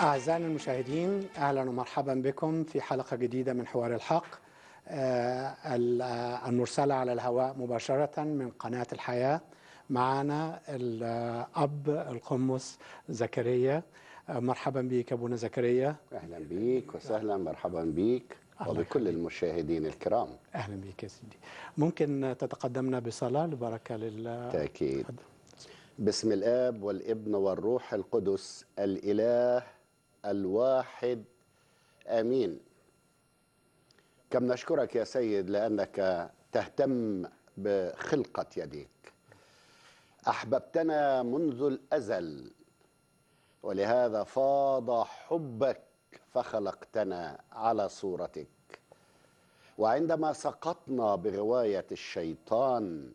أعزائنا المشاهدين أهلا ومرحبا بكم في حلقة جديدة من حوار الحق آه، ال- آه، المرسلة على الهواء مباشرة من قناة الحياة معنا الأب القمص زكريا آه، مرحبا بك أبونا زكريا اهلا بيك وسهلا مرحبا بيك الله وبكل يخليك. المشاهدين الكرام أهلا بك يا سيدي ممكن تتقدمنا بصلاة لبركة لل تاكيد تفضل. باسم الاب والابن والروح القدس الاله الواحد امين كم نشكرك يا سيد لانك تهتم بخلقه يديك احببتنا منذ الازل ولهذا فاض حبك فخلقتنا على صورتك وعندما سقطنا بغوايه الشيطان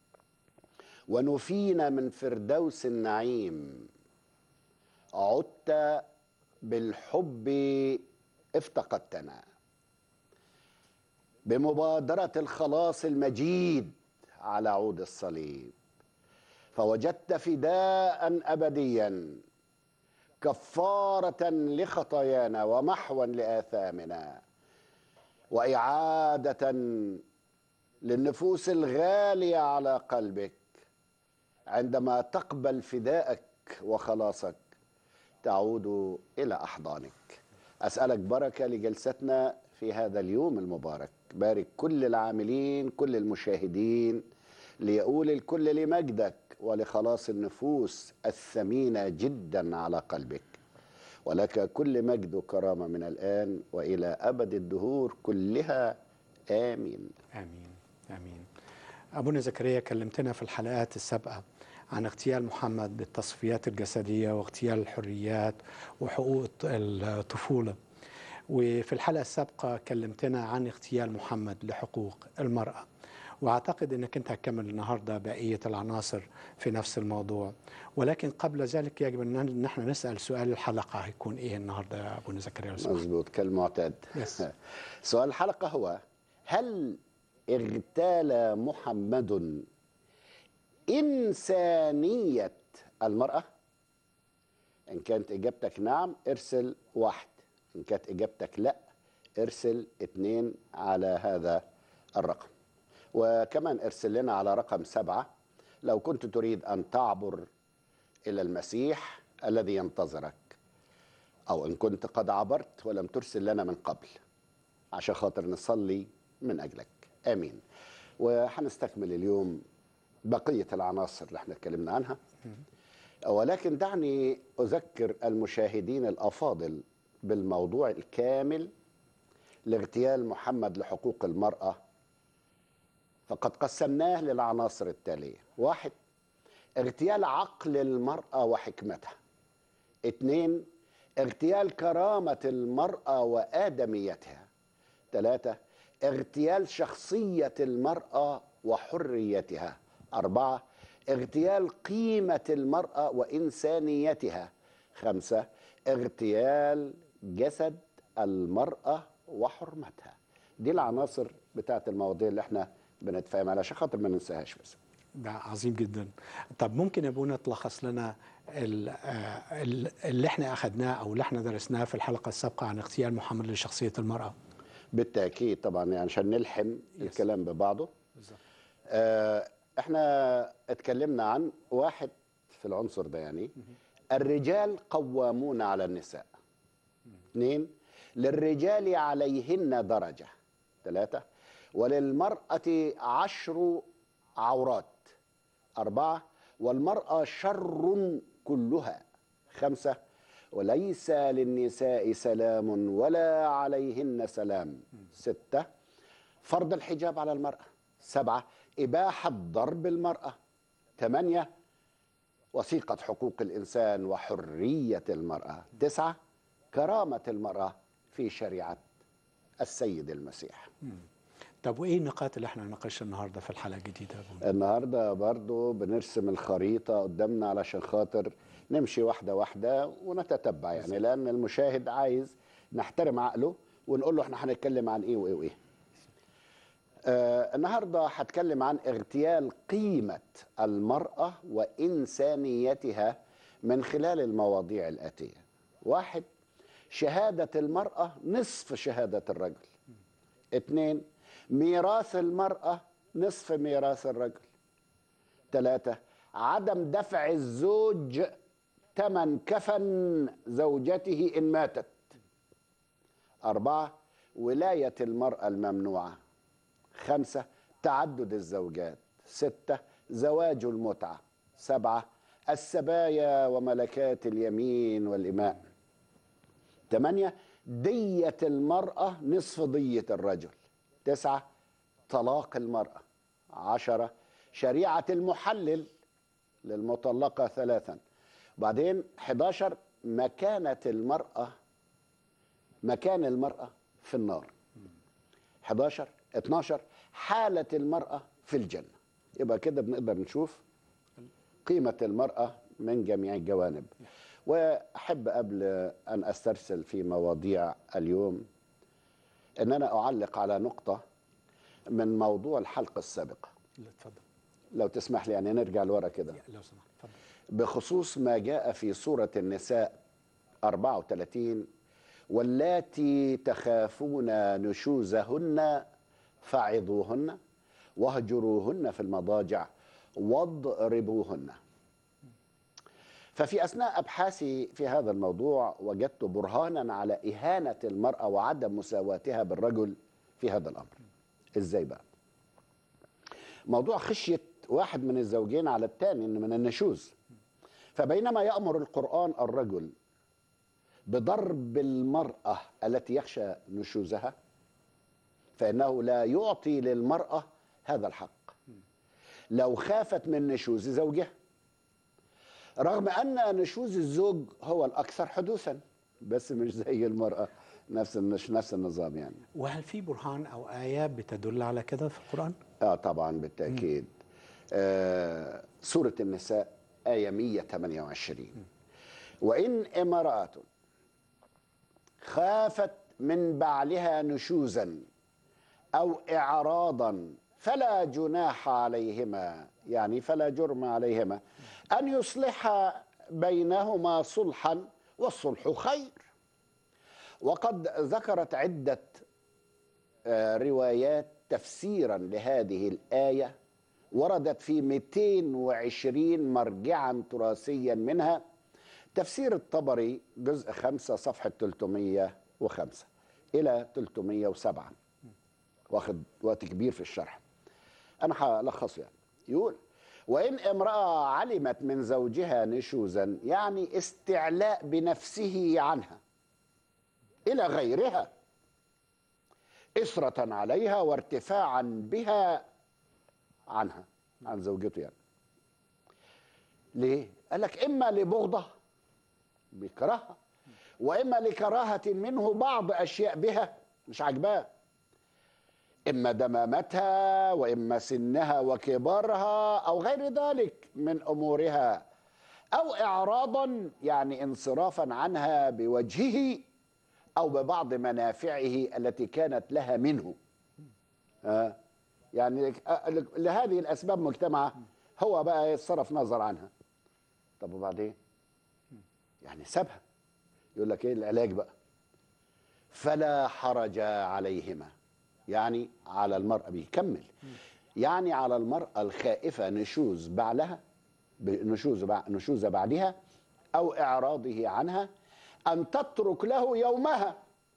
ونفينا من فردوس النعيم عدت بالحب افتقدتنا بمبادره الخلاص المجيد على عود الصليب فوجدت فداء ابديا كفاره لخطايانا ومحوا لاثامنا واعاده للنفوس الغاليه على قلبك عندما تقبل فداءك وخلاصك تعود الى احضانك اسالك بركه لجلستنا في هذا اليوم المبارك بارك كل العاملين كل المشاهدين ليقول الكل لمجدك ولخلاص النفوس الثمينه جدا على قلبك ولك كل مجد وكرامه من الان والى ابد الدهور كلها امين آمين آمين أبونا زكريا كلمتنا في الحلقات السابقة عن اغتيال محمد بالتصفيات الجسدية واغتيال الحريات وحقوق الط- الطفولة وفي الحلقة السابقة كلمتنا عن اغتيال محمد لحقوق المرأة واعتقد انك انت هتكمل النهارده بقيه العناصر في نفس الموضوع ولكن قبل ذلك يجب ان نحن نسال سؤال الحلقه هيكون ايه النهارده يا ابونا زكريا لو سمحت؟ مظبوط كالمعتاد يس. سؤال الحلقة هو هل اغتال محمد إنسانية المرأة؟ إن كانت إجابتك نعم ارسل واحد إن كانت إجابتك لا ارسل اتنين على هذا الرقم وكمان ارسل لنا على رقم سبعة لو كنت تريد أن تعبر إلى المسيح الذي ينتظرك أو إن كنت قد عبرت ولم ترسل لنا من قبل عشان خاطر نصلي من أجلك آمين وحنستكمل اليوم بقية العناصر اللي احنا اتكلمنا عنها ولكن دعني أذكر المشاهدين الأفاضل بالموضوع الكامل لاغتيال محمد لحقوق المرأة فقد قسمناه للعناصر التالية واحد اغتيال عقل المرأة وحكمتها اثنين اغتيال كرامة المرأة وآدميتها ثلاثة اغتيال شخصية المرأة وحريتها أربعة اغتيال قيمة المرأة وإنسانيتها خمسة اغتيال جسد المرأة وحرمتها دي العناصر بتاعت المواضيع اللي احنا بنتفاهم عليها عشان خاطر ما ننساهاش بس ده عظيم جدا طب ممكن يا ابونا تلخص لنا ال- آه، ال- اللي احنا اخذناه او اللي احنا درسناه في الحلقه السابقه عن اغتيال محمد لشخصيه المراه بالتأكيد طبعا يعني عشان نلحم Yes. الكلام ببعضه بالظبط آه، احنا اتكلمنا عن واحد في العنصر ده يعني الرجال قوامون على النساء اثنين للرجال عليهن درجة ثلاثة وللمرأة عشر عورات أربعة والمرأة شر كلها خمسة وليس للنساء سلام ولا عليهن سلام ستة فرض الحجاب على المرأة سبعة إباحة ضرب المرأة ثمانية وثيقة حقوق الإنسان وحرية المرأة تسعة كرامة المرأة في شريعة السيد المسيح طب وايه النقاط اللي احنا نناقشها النهارده في الحلقه الجديده يا ابونا النهاردة برضو بنرسم الخريطة قدامنا علشان خاطر نمشي واحدة واحدة ونتتبع يعني لأن المشاهد عايز نحترم عقله ونقول له احنا هنتكلم عن ايه وايه وايه آه النهارده هتكلم عن اغتيال قيمة المرأة وإنسانيتها من خلال المواضيع الآتية. واحد شهادة المرأة نصف شهادة الرجل اثنين ميراث المرأة نصف ميراث الرجل ثلاثة عدم دفع الزوج ثمن كفن زوجته إن ماتت أربعة ولاية المرأة الممنوعة خمسة تعدد الزوجات ستة زواج المتعة سبعة السبايا وملكات اليمين والإماء ثمانية دية المرأة نصف دية الرجل تسعة طلاق المرأة عشرة شريعة المحلل للمطلقة ثلاثا بعدين 11 مكانة المرأة مكان المرأة في النار 11 12 حالة المرأة في الجنة يبقى كده بنقدر نشوف قيمة المرأة من جميع الجوانب وأحب قبل أن أسترسل في مواضيع اليوم أن أنا أعلق على نقطة من موضوع الحلقة السابقة لا اتفضل لو تسمح لي يعني نرجع لورا كده لو سمحت اتفضل بخصوص ما جاء في سورة النساء 34 واللاتي تخافون نشوزهن فعظوهن واهجروهن في المضاجع واضربوهن ففي أثناء أبحاثي في هذا الموضوع وجدت برهانا على إهانة المرأة وعدم مساواتها بالرجل في هذا الأمر إزاي بقى موضوع خشية واحد من الزوجين على الثاني من النشوز فبينما يأمر القرآن الرجل بضرب المرأة التي يخشى نشوزها فإنه لا يعطي للمرأة هذا الحق لو خافت من نشوز زوجها رغم أن نشوز الزوج هو الأكثر حدوثا بس مش زي المرأة نفس مش نفس النظام يعني وهل في برهان او ايات بتدل على كده في القران؟ اه طبعا بالتاكيد آه سوره النساء ايه 128 وان امراه خافت من بعلها نشوزا او اعراضا فلا جناح عليهما يعني فلا جرم عليهما ان يصلح بينهما صلحا والصلح خير وقد ذكرت عده آه، روايات تفسيرا لهذه الآية وردت في 220 مرجعا تراثيا منها تفسير الطبري جزء 5 صفحة 305 إلى 307 واخد وقت كبير في الشرح أنا هلخصه يعني يقول وإن امرأة علمت من زوجها نشوزا يعني استعلاء بنفسه عنها إلى غيرها إسرة عليها وارتفاعا بها عنها عن زوجته يعني ليه؟ قال لك إما لبغضة بيكرهها وإما لكراهة منه بعض أشياء بها مش عاجباه إما دمامتها وإما سنها وكبرها أو غير ذلك من أمورها أو إعراضا يعني انصرافا عنها بوجهه أو ببعض منافعه التي كانت لها منه آه يعني لهذه الأسباب مجتمعة هو بقى يتصرف نظر عنها طب وبعدين يعني سابها يقول لك ايه العلاج بقى فلا حرج عليهما يعني على المرأة بيكمل يعني على المرأة الخائفة نشوز بعلها نشوز نشوز بعدها أو إعراضه عنها أن تترك له يومها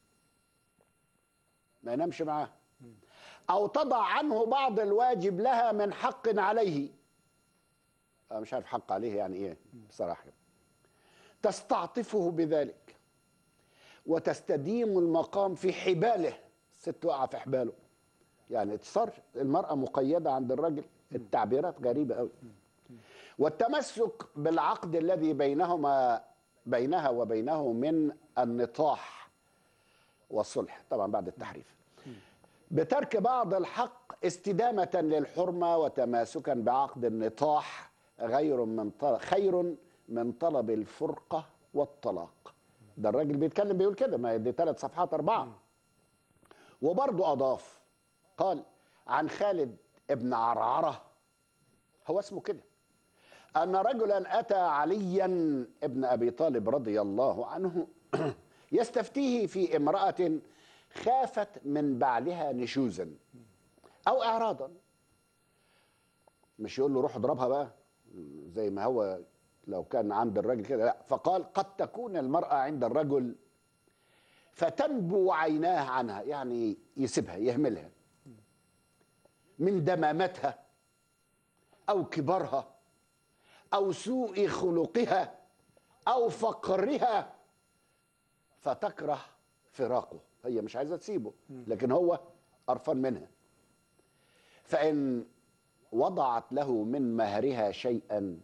ما ينامش معاه أو تضع عنه بعض الواجب لها من حق عليه أنا مش عارف حق عليه يعني إيه بصراحة تستعطفه بذلك وتستديم المقام في حباله الست وقع في حباله يعني صار المرأة مقيدة عند الرجل التعبيرات غريبة قوي والتمسك بالعقد الذي بينهما بينها وبينه من النطاح والصلح طبعا بعد التحريف بترك بعض الحق استدامة للحرمة وتماسكا بعقد النطاح غير من طلب خير من طلب الفرقة والطلاق ده الراجل بيتكلم بيقول كده ما دي ثلاث صفحات أربعة وبرضه أضاف قال عن خالد ابن عرعرة هو اسمه كده أن رجلا أتى عليا ابن أبي طالب رضي الله عنه يستفتيه في امرأة خافت من بعلها نشوزا أو إعراضا مش يقول له روح اضربها بقى زي ما هو لو كان عند الرجل كده لا فقال قد تكون المرأة عند الرجل فتنبو عيناه عنها يعني يسيبها يهملها من دمامتها أو كبرها أو سوء خلقها أو فقرها فتكره فراقه هي مش عايزة تسيبه لكن هو قرفان منها فإن وضعت له من مهرها شيئا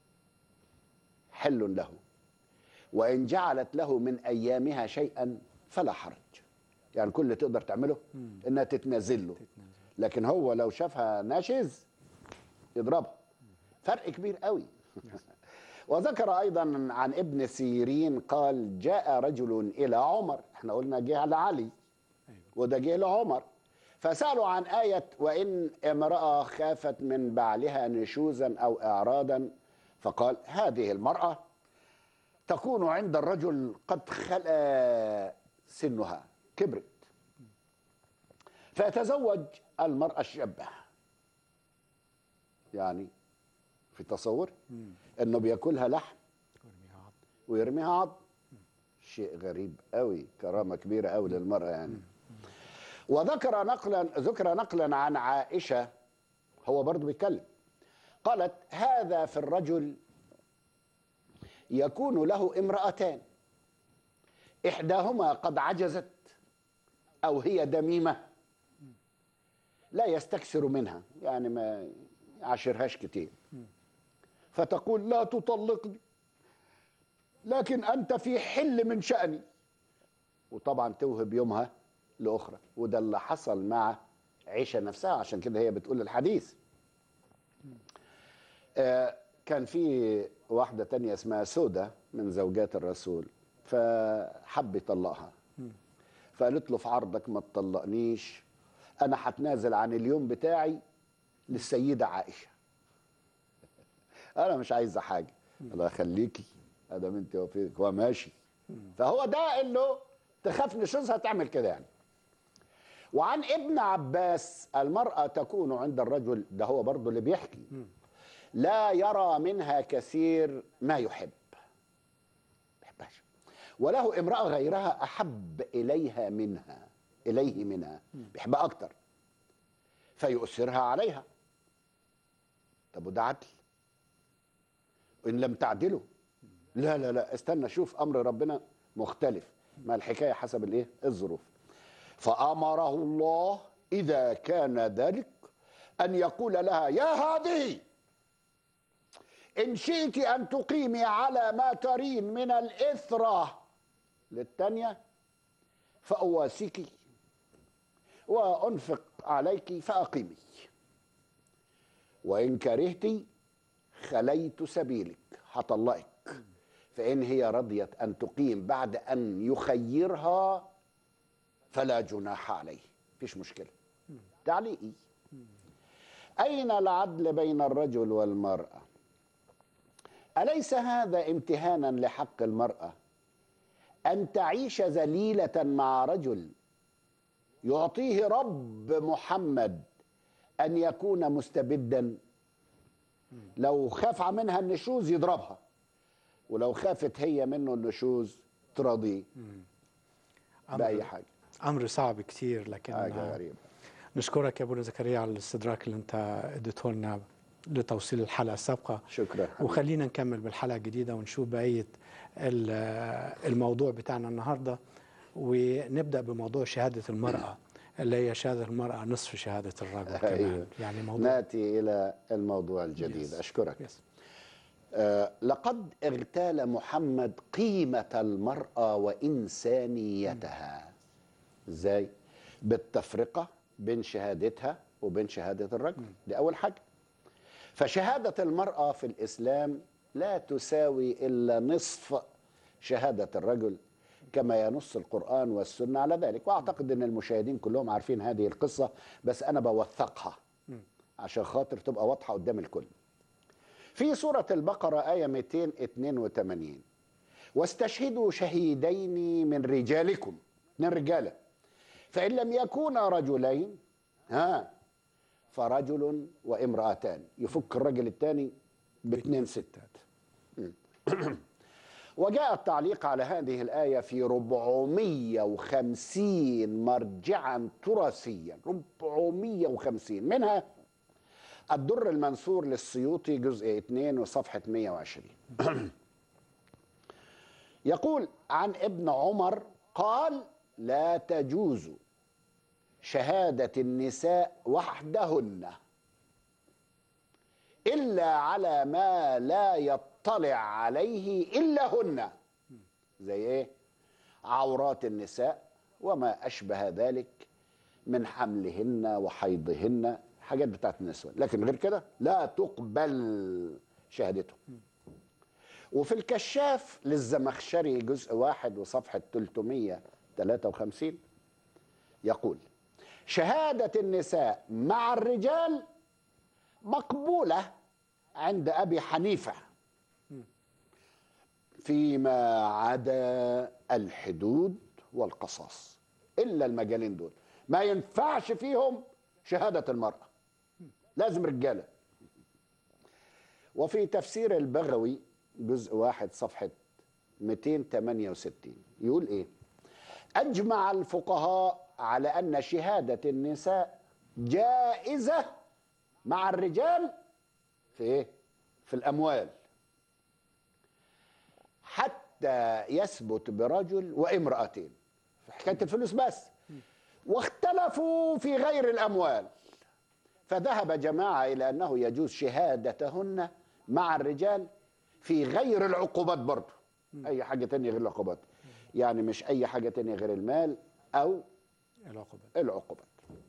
حل له وإن جعلت له من أيامها شيئا فلا حرج يعني كل اللي تقدر تعمله إنها تتنازل له لكن هو لو شافها ناشز يضربها فرق كبير قوي وذكر أيضا عن ابن سيرين قال جاء رجل إلى عمر احنا قلنا جه على علي وده جه لعمر فسألوا عن آية وإن امرأة خافت من بعلها نشوزا أو إعراضا فقال هذه المرأة تكون عند الرجل قد خلا سنها كبرت فيتزوج المرأة الشابة يعني في تصور انه بياكلها لحم ويرميها عظم شيء غريب قوي كرامة كبيرة قوي للمرأة يعني وذكر نقلا ذكر نقلا عن عائشة هو برضه بيتكلم قالت هذا في الرجل يكون له امرأتان إحداهما قد عجزت أو هي دميمة لا يستكثر منها يعني ما يعاشرهاش كتير فتقول لا تطلقني لكن أنت في حل من شأني وطبعا توهب يومها لأخرى وده اللي حصل مع عيشة نفسها عشان كده هي بتقول الحديث آه كان في واحدة تانية اسمها سودة من زوجات الرسول فحب يطلقها فقالت له في عرضك ما تطلقنيش أنا هتنازل عن اليوم بتاعي للسيدة عائشة أنا مش عايزة حاجة الله يخليكي ادام انت وفيك هو ماشي فهو ده انه تخاف نشوزها تعمل كده يعني وعن ابن عباس المرأة تكون عند الرجل ده هو برضه اللي بيحكي لا يرى منها كثير ما يحب بيحبهاش وله امرأة غيرها أحب إليها منها إليه منها بيحبها أكتر فيؤثرها عليها طب وده عدل إن لم تعدله لا لا لا استنى شوف أمر ربنا مختلف ما الحكاية حسب الإيه الظروف فأمره الله إذا كان ذلك أن يقول لها يا هذه إن شئت أن تقيمي على ما ترين من الإثرة للتانية فأواسيك وأنفق عليك فأقيمي وإن كرهت خليت سبيلك هطلقك فإن هي رضيت أن تقيم بعد أن يخيرها فلا جناح عليه فيش مشكلة تعليقي أين العدل بين الرجل والمرأة أليس هذا امتهانا لحق المرأة أن تعيش ذليلة مع رجل يعطيه رب محمد أن يكون مستبدا لو خاف منها النشوز يضربها ولو خافت هي منه النشوز تراضيه بأي حاجة امر صعب كتير لكن حاجة غريبة نشكرك يا ابونا زكريا على الاستدراك اللي انت اديته لنا لتوصيل الحلقه السابقه شكرا حبيبي. وخلينا نكمل بالحلقه الجديده ونشوف بقيه ال- الموضوع بتاعنا النهارده ونبدا بموضوع شهاده المراه اللي هي شهاده المراه نصف شهاده الرجل كمان أيوه. يعني موضوع ناتي إلى الموضوع الجديد Yes. أشكرك يس. آه، لقد اغتال محمد قيمة المرأة وإنسانيتها ازاي بالتفرقة بين شهادتها وبين شهادة الرجل دي أول حاجة فشهادة المرأة في الإسلام لا تساوي إلا نصف شهادة الرجل كما ينص القرآن والسنة على ذلك وأعتقد أن المشاهدين كلهم عارفين هذه القصة بس أنا بوثقها عشان خاطر تبقى واضحة قدام الكل في سورة البقرة آية 282 واستشهدوا شهيدين من رجالكم من رجاله فان لم يكونا رجلين ها فرجل وامرأتان يفك الرجل الثاني باثنين ستات وجاء التعليق على هذه الآية في 450 مرجعا تراثيا 450 منها الدر المنثور للسيوطي جزء 2 وصفحة 120 يقول عن ابن عمر قال لا تجوز شهادة النساء وحدهن إلا على ما لا يطلع عليه إلا هن زي إيه عورات النساء وما أشبه ذلك من حملهن وحيضهن حاجات بتاعت النسوان لكن غير كده لا تقبل شهادتهم وفي الكشاف للزمخشري جزء واحد وصفحة 353 يقول شهادة النساء مع الرجال مقبولة عند أبي حنيفة فيما عدا الحدود والقصاص إلا المجالين دول ما ينفعش فيهم شهادة المرأة لازم رجالة وفي تفسير البغوي جزء واحد صفحة 268 يقول إيه أجمع الفقهاء على أن شهادة النساء جائزة مع الرجال في إيه؟ في الأموال حتى يثبت برجل وامرأتين في حكاية الفلوس بس واختلفوا في غير الأموال فذهب جماعة إلى أنه يجوز شهادتهن مع الرجال في غير العقوبات برضه أي حاجة تانية غير العقوبات يعني مش أي حاجة تانية غير المال أو العقوبات العقوبات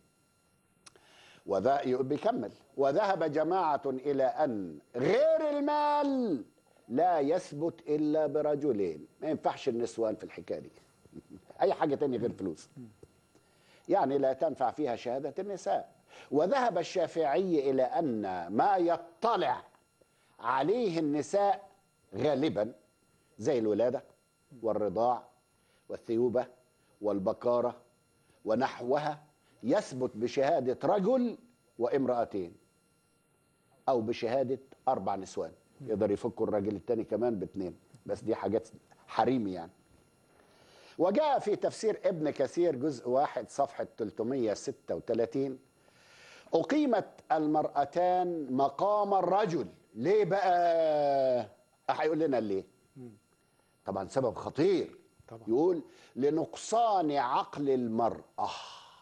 وذا بيكمل وذهب جماعة إلى أن غير المال لا يثبت إلا برجلين ما ينفعش النسوان في الحكاية دي أي حاجة تانية غير فلوس يعني لا تنفع فيها شهادة النساء وذهب الشافعي إلى أن ما يطلع عليه النساء غالبا زي الولادة والرضاع والثيوبة والبكارة ونحوها يثبت بشهادة رجل وامرأتين أو بشهادة أربع نسوان يقدر يفكوا الراجل التاني كمان باثنين بس دي حاجات حريمي يعني وجاء في تفسير ابن كثير جزء واحد صفحة 336 أقيمت المرأتان مقام الرجل ليه بقى هيقول لنا ليه طبعا سبب خطير طبعا. يقول لنقصان عقل المرأة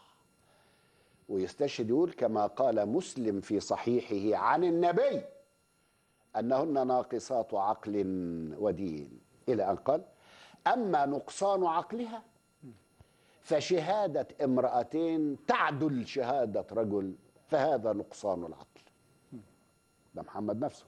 ويستشهد يقول كما قال مسلم في صحيحه عن النبي أنهن ناقصات عقل ودين إلى أن قال أما نقصان عقلها فشهادة امرأتين تعدل شهادة رجل فهذا نقصان العقل ده محمد نفسه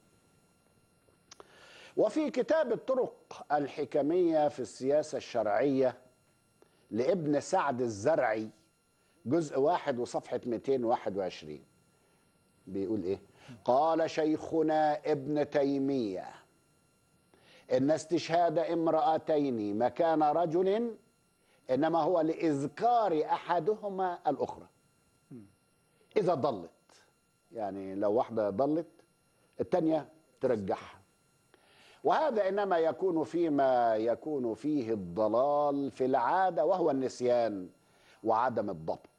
وفي كتاب الطرق الحكمية في السياسة الشرعية لابن سعد الزرعي جزء واحد وصفحة 221 بيقول ايه قال شيخنا ابن تيمية إن استشهاد امرأتين مكان رجل إنما هو لإذكار أحدهما الأخرى إذا ضلت يعني لو واحدة ضلت التانية ترجعها وهذا إنما يكون فيما يكون فيه الضلال في العادة وهو النسيان وعدم الضبط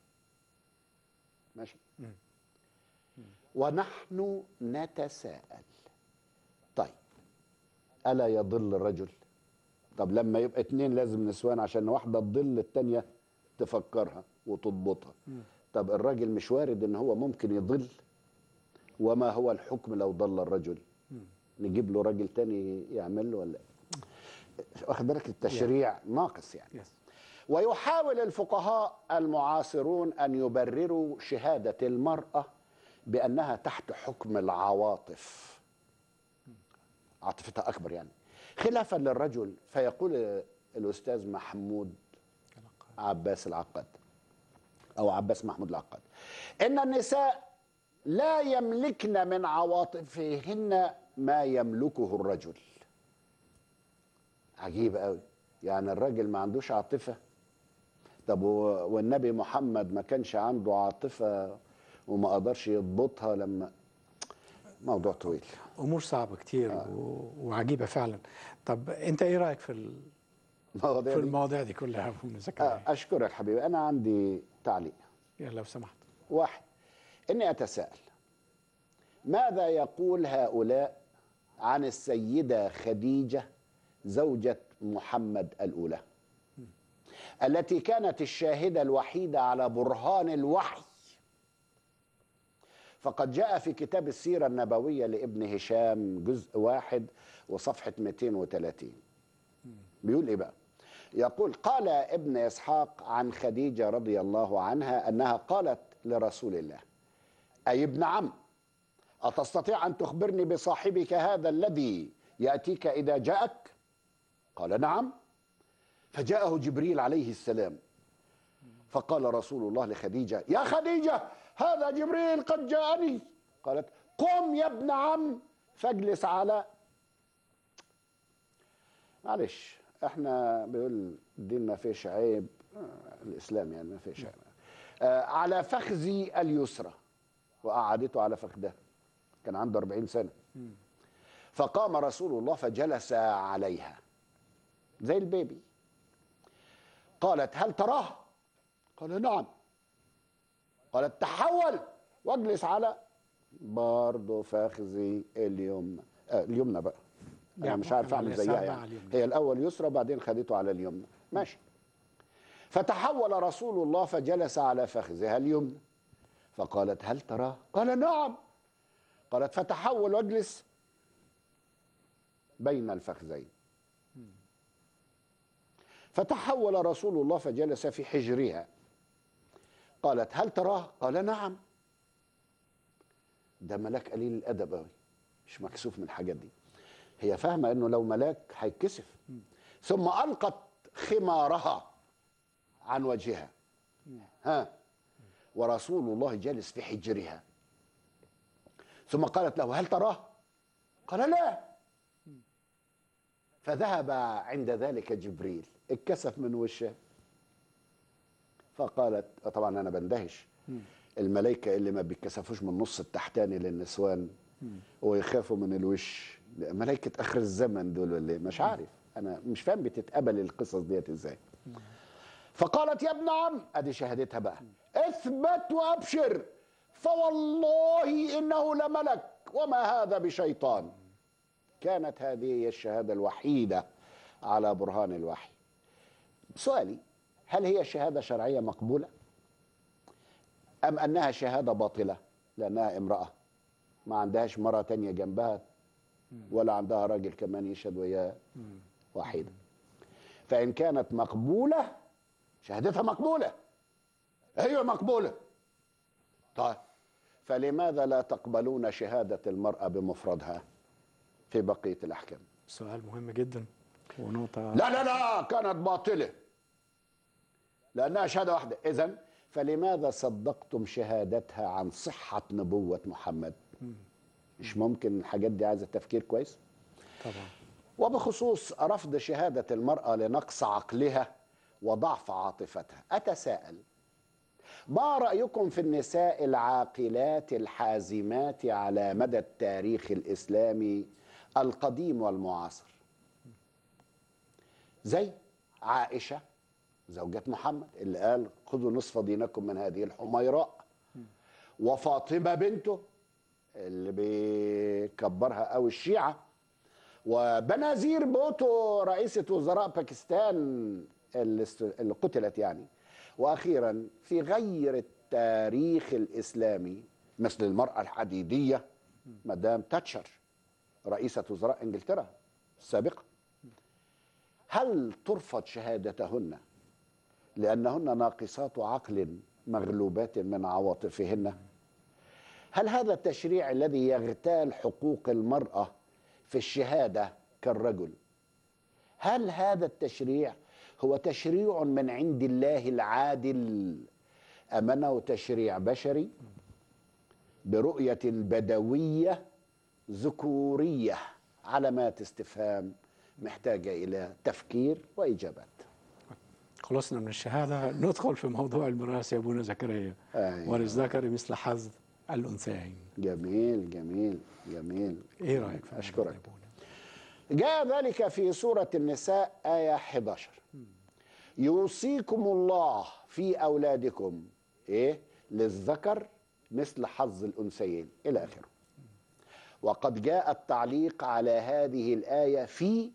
ماشي ونحن نتساءل طيب ألا يضل الرجل طب لما يبقى اتنين لازم نسوان عشان واحدة تضل التانية تفكرها وتضبطها طب الراجل مش وارد ان هو ممكن يضل وما هو الحكم لو ضل الرجل نجيب له راجل تاني يعمل له ولا واخد بالك التشريع ناقص يعني يس ويحاول الفقهاء المعاصرون ان يبرروا شهاده المراه بانها تحت حكم العواطف عاطفتها اكبر يعني خلافا للرجل فيقول الاستاذ محمود عباس العقاد او عباس محمود العقاد ان النساء لا يملكن من عواطفهن ما يملكه الرجل عجيب قوي يعني الراجل ما عندوش عاطفة طب و- والنبي محمد ما كانش عنده عاطفة وما قدرش يضبطها لما موضوع طويل امور صعبه كتير و... وعجيبه فعلا طب انت ايه رايك في ال... المواضيع في دي المواضيع دي كلها يا ابونا آه، زكريا أشكرك حبيبي أنا عندي تعليق يا لو سمحت واحد إني أتساءل ماذا يقول هؤلاء عن السيدة خديجة زوجة محمد الأولى التي كانت الشاهدة الوحيدة على برهان الوحي فقد جاء في كتاب السيرة النبوية لابن هشام جزء واحد وصفحة 230 بيقول إيه بقى يقول قال ابن إسحاق عن خديجة رضي الله عنها أنها قالت لرسول الله أي ابن عم أتستطيع أن تخبرني بصاحبك هذا الذي يأتيك إذا جاءك قال نعم فجاءه جبريل عليه السلام فقال رسول الله لخديجة يا خديجة هذا جبريل قد جاءني قالت قم يا ابن عم فاجلس على معلش احنا بيقول الدين ما فيش عيب آه، الاسلام يعني ما فيش عيب آه، على فخذي اليسرى وقعدته على فخذها كان عنده 40 سنه فقام رسول الله فجلس عليها زي البيبي قالت هل تراه قال نعم قالت تحول واجلس على برضه فخذي اليمنى آه اليمنى بقى انا يعني مش عارف ممكن اعمل على زيها اليسار بقى على يعني اليمنى. هي الاول يسرى وبعدين خدته على اليمنى ماشي فتحول رسول الله فجلس على فخذها اليمنى فقالت هل تراه قال نعم قالت فتحول واجلس بين الفخذين فتحول رسول الله فجلس في حجرها قالت هل تراه قال نعم ده ملاك قليل الادب قوي مش مكسوف من الحاجات دي هي فاهمه انه لو ملاك هيتكسف ثم القت خمارها عن وجهها ها ورسول الله جالس في حجرها ثم قالت له هل تراه قال لا فذهب عند ذلك جبريل اتكسف من وشه فقالت طبعا انا بندهش الملائكه اللي ما بيتكسفوش من النص التحتاني للنسوان ويخافوا من الوش ملائكه اخر الزمن دول ولا إيه؟ مش عارف انا مش فاهم بتتقبل القصص ديت ازاي فقالت يا ابن عم ادي شهادتها بقى اثبت وابشر فوالله انه لملك وما هذا بشيطان كانت هذه هي الشهاده الوحيده على برهان الوحي سؤالي هل هي شهاده شرعيه مقبوله ام انها شهاده باطله لانها امراه ما عندهاش مره تانية جنبها ولا عندها راجل كمان يشهد وياه وحيده فان كانت مقبوله شهادتها مقبوله ايوه مقبوله طيب فلماذا لا تقبلون شهاده المراه بمفردها في بقيه الاحكام سؤال مهم جدا ونقطه لا لا لا كانت باطله لانها شهاده واحده اذا فلماذا صدقتم شهادتها عن صحه نبوه محمد مش ممكن الحاجات دي عايزه تفكير كويس طبعا وبخصوص رفض شهادة المرأة لنقص عقلها وضعف عاطفتها أتساءل ما رأيكم في النساء العاقلات الحازمات على مدى التاريخ الإسلامي القديم والمعاصر زي عائشة زوجة محمد اللي قال خذوا نصف دينكم من هذه الحميراء وفاطمة بنته اللي بيكبرها أو الشيعة وبنازير بوتو رئيسة وزراء باكستان اللي است- اللي قتلت يعني وأخيرا في غير التاريخ الإسلامي مثل المرأة الحديدية مدام تاتشر رئيسة وزراء إنجلترا السابقة هل ترفض شهادتهن لأنهن ناقصات عقل مغلوبات من عواطفهن هل هذا التشريع الذي يغتال حقوق المرأة في الشهادة كالرجل هل هذا التشريع هو تشريع من عند الله العادل أم أنه تشريع بشري برؤية بدوية ذكورية علامات استفهام محتاجة إلى تفكير وإجابات خلصنا من الشهادة ندخل في موضوع الميراث يا أبونا زكريا أيوة. وللذكر مثل حظ الأنثيين جميل جميل جميل إيه رأيك في الموضوع أشكرك ده يا أبونا؟ جاء ذلك في سورة النساء آية 11 يوصيكم الله في أولادكم إيه للذكر مثل حظ الأنثيين إلى آخره وقد جاء التعليق على هذه الآية في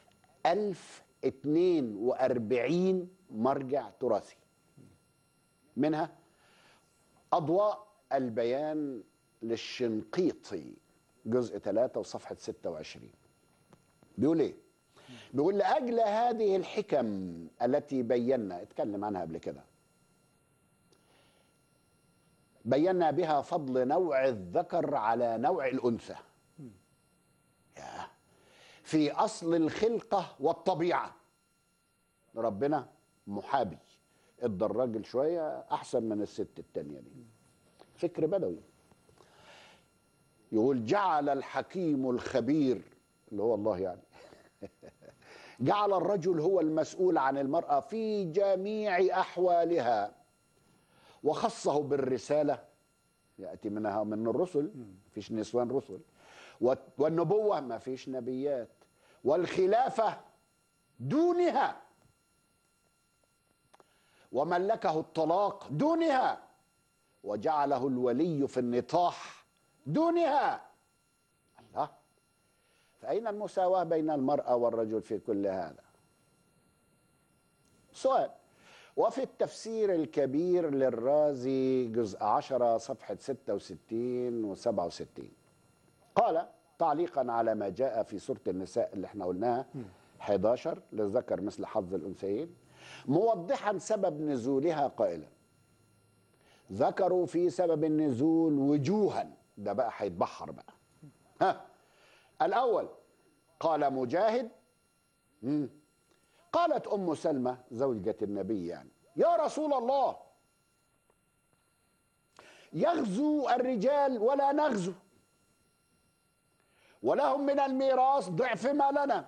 1042 مرجع تراثي منها أضواء البيان للشنقيطي جزء 3 وصفحة 26 بيقول ايه بيقول لاجل هذه الحكم التي بينا اتكلم عنها قبل كده بينا بها فضل نوع الذكر على نوع الانثى يا في اصل الخلقه والطبيعه ربنا محابي ادى الراجل شويه احسن من الست التانيه دي فكر بدوي يقول جعل الحكيم الخبير اللي هو الله يعني جعل الرجل هو المسؤول عن المرأة في جميع أحوالها وخصه بالرسالة يأتي منها من الرسل فيش نسوان رسل والنبوة ما فيش نبيات والخلافة دونها وملكه الطلاق دونها وجعله الولي في النطاح دونها الله فأين المساواة بين المرأة والرجل في كل هذا سؤال وفي التفسير الكبير للرازي جزء عشرة صفحة 66 و 67 قال تعليقا على ما جاء في سورة النساء اللي احنا قلناها 11 للذكر مثل حظ الأنثيين موضحا سبب نزولها قائلا ذكروا في سبب النزول وجوها ده بقى هيتبحر بقى ها الأول قال مجاهد مم. قالت أم سلمة زوجة النبي يعني يا رسول الله يغزو الرجال ولا نغزو ولهم من الميراث ضعف ما لنا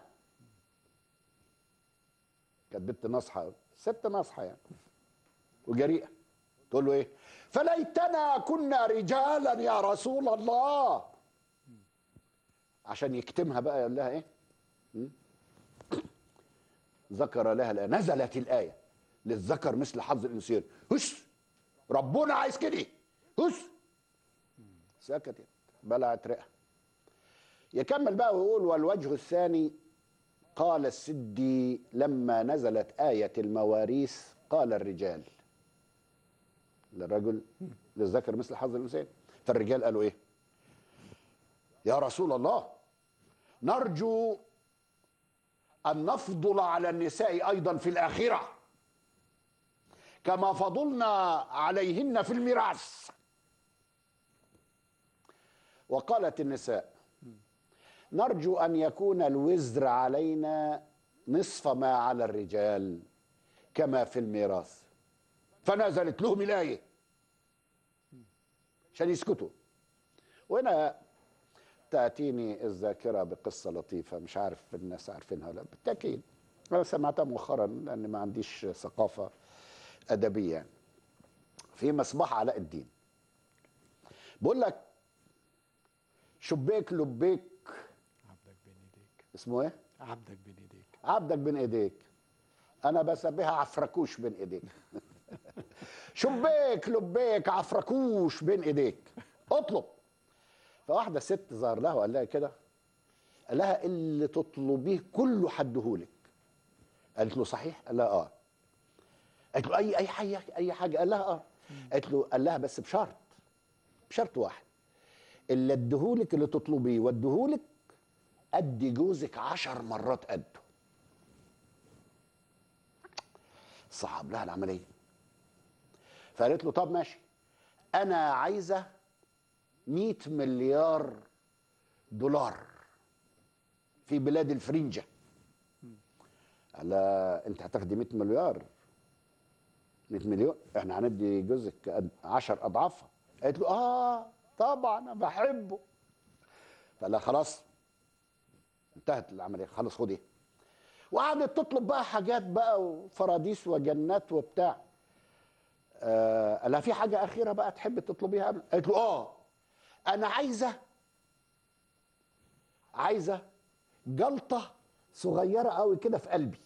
كانت بنت نصحة ست نصحة يعني وجريئة تقول له ايه فليتنا كنا رجالا يا رسول الله عشان يكتمها بقى يقول لها ايه م? ذكر لها الآية نزلت الآية للذكر مثل حظ الإنسان هش ربنا عايز كده هش سكتت بلعت رئة يكمل بقى ويقول والوجه الثاني قال السدي لما نزلت آية المواريث قال الرجال للرجل للذكر مثل حظ الإنسان فالرجال قالوا إيه يا رسول الله نرجو أن نفضل على النساء أيضا في الآخرة كما فضلنا عليهن في الميراث وقالت النساء نرجو أن يكون الوزر علينا نصف ما على الرجال كما في الميراث فنزلت لهم الآية عشان يسكتوا وهنا تأتيني الذاكرة بقصة لطيفة مش عارف الناس عارفينها ولا بالتأكيد أنا سمعتها مؤخرا لأن ما عنديش ثقافة أدبية يعني. في مصباح علاء الدين بقول لك شبيك لبيك عبدك بين ايديك اسمه ايه؟ عبدك بين ايديك عبدك بين ايديك انا بسميها عفركوش بين ايديك شبيك لبيك عفركوش بين ايديك اطلب فواحده ست ظهر لها وقال لها كده قال لها اللي تطلبيه كله حدهولك قالت له صحيح قال لها اه قالت له اي اي حاجه اي حاجه قال لها اه قالت له قال لها بس بشرط بشرط واحد اللي اديهولك اللي تطلبيه واديهولك ادي جوزك عشر مرات قده صعب لها العمليه فقالت له طب ماشي انا عايزه 100 مليار دولار في بلاد الفرنجه قال لها انت هتاخدي 100 مليار 100 مليون احنا هندي جوزك 10 اضعافها قالت له اه طبعا انا بحبه فقال لها خلاص انتهت العمليه خلاص خدي وقعدت تطلب بقى حاجات بقى وفراديس وجنات وبتاع آه قال لها في حاجه اخيره بقى تحب تطلبيها قبل قالت له اه انا عايزه عايزه جلطه صغيره قوي كده في قلبي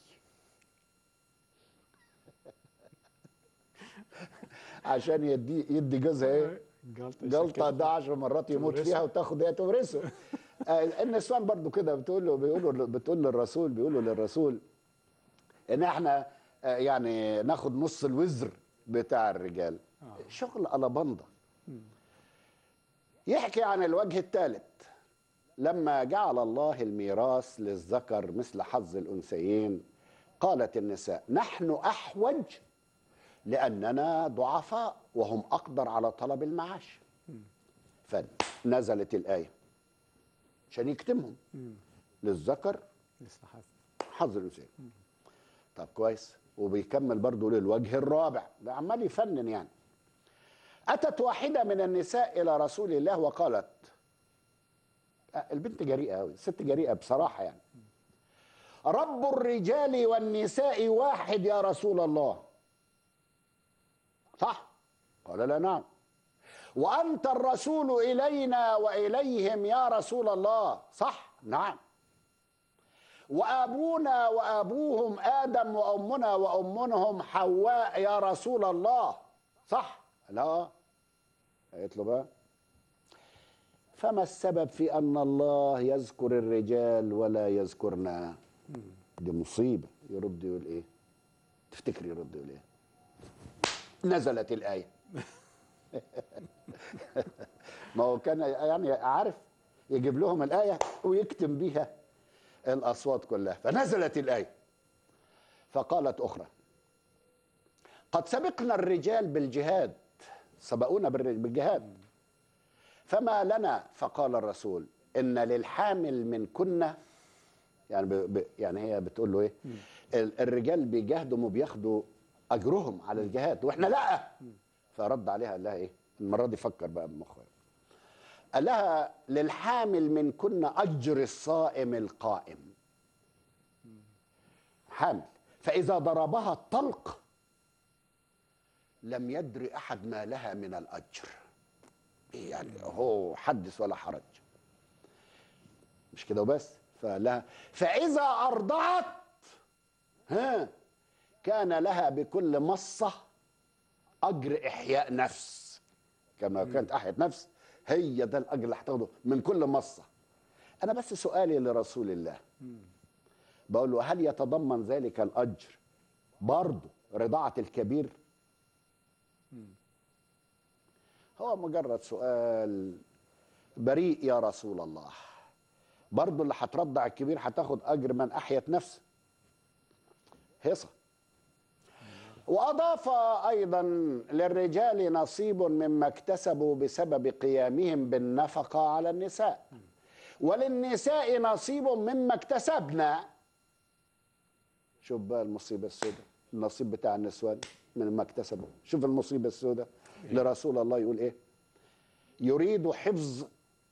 عشان يدي يدي جوزها ايه جلطه ده 10 مرات يموت تورثه. فيها وتاخد هي تورثه آه، النسوان برضو كده بتقول له بيقولوا بتقول للرسول بيقولوا للرسول ان احنا آه، يعني ناخد نص الوزر بتاع الرجال شغل الابنده يحكي عن الوجه الثالث لما جعل الله الميراث للذكر مثل حظ الانثيين قالت النساء نحن احوج لاننا ضعفاء وهم اقدر على طلب المعاش فنزلت الايه عشان يكتمهم للذكر مثل حظ حظ الانثيين طب كويس وبيكمل برضه للوجه الرابع ده عمال يفنن يعني اتت واحده من النساء الى رسول الله وقالت آه، البنت جريئه قوي الست جريئه بصراحه يعني رب الرجال والنساء واحد يا رسول الله صح قال لا نعم وانت الرسول الينا واليهم يا رسول الله صح نعم وابونا وابوهم ادم وامنا وامهم حواء يا رسول الله صح لا قالت له بقى فما السبب في ان الله يذكر الرجال ولا يذكرنا دي مصيبه يرد يقول ايه تفتكر يرد يقول ايه نزلت الايه ما هو كان يعني عارف يجيب لهم الايه ويكتم بيها الاصوات كلها فنزلت الايه فقالت اخرى قد سبقنا الرجال بالجهاد سبقونا بالر- بالجهاد فما لنا فقال الرسول ان للحامل من كنا يعني ب... ب... يعني هي بتقول له ايه ال- الرجال بيجاهدوا وبياخدوا اجرهم على الجهاد واحنا لا فرد عليها قال لها ايه المره دي فكر بقى بمخها قال لها للحامل من كنا اجر الصائم القائم حامل فاذا ضربها الطلق لم يدر احد ما لها من الاجر إيه يعني هو حدث ولا حرج مش كده وبس فلها فاذا ارضعت ها كان لها بكل مصه اجر احياء نفس كما كانت احيت نفس هي ده الاجر اللي هتاخده من كل مصه انا بس سؤالي لرسول الله بقول له هل يتضمن ذلك الاجر برضه رضاعه الكبير هو مجرد سؤال بريء يا رسول الله برضه اللي هترضع الكبير هتاخد اجر من احيت نفسه هيصه واضاف ايضا للرجال نصيب مما اكتسبوا بسبب قيامهم بالنفقه على النساء وللنساء نصيب مما اكتسبنا شوف بقى المصيبه السوداء النصيب بتاع النسوان مما اكتسبوا شوف المصيبه السوداء لرسول الله يقول ايه يريد حفظ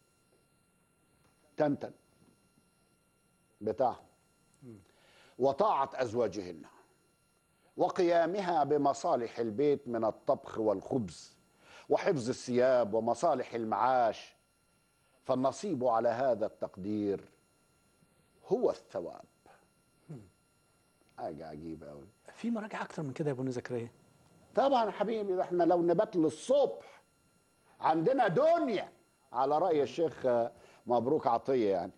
تنتن بتاعهم وطاعه ازواجهن وقيامها بمصالح البيت من الطبخ والخبز وحفظ الثياب ومصالح المعاش فالنصيب على هذا التقدير هو الثواب حاجة عجيبة أوي في مراجع اكتر من كده يا ابو زكريا طبعا يا حبيبي ده احنا لو نبات للصبح عندنا دنيا على رأي الشيخ آه، مبروك عطية يعني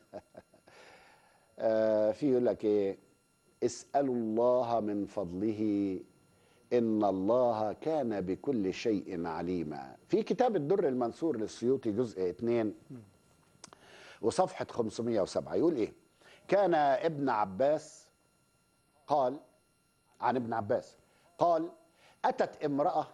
آه، في يقول لك ايه اسألوا الله من فضله إن الله كان بكل شيء عليما في كتاب الدر المنثور للسيوطي جزء 2 وصفحة 507 يقول ايه كان ابن عباس قال عن ابن عباس قال أتت امرأة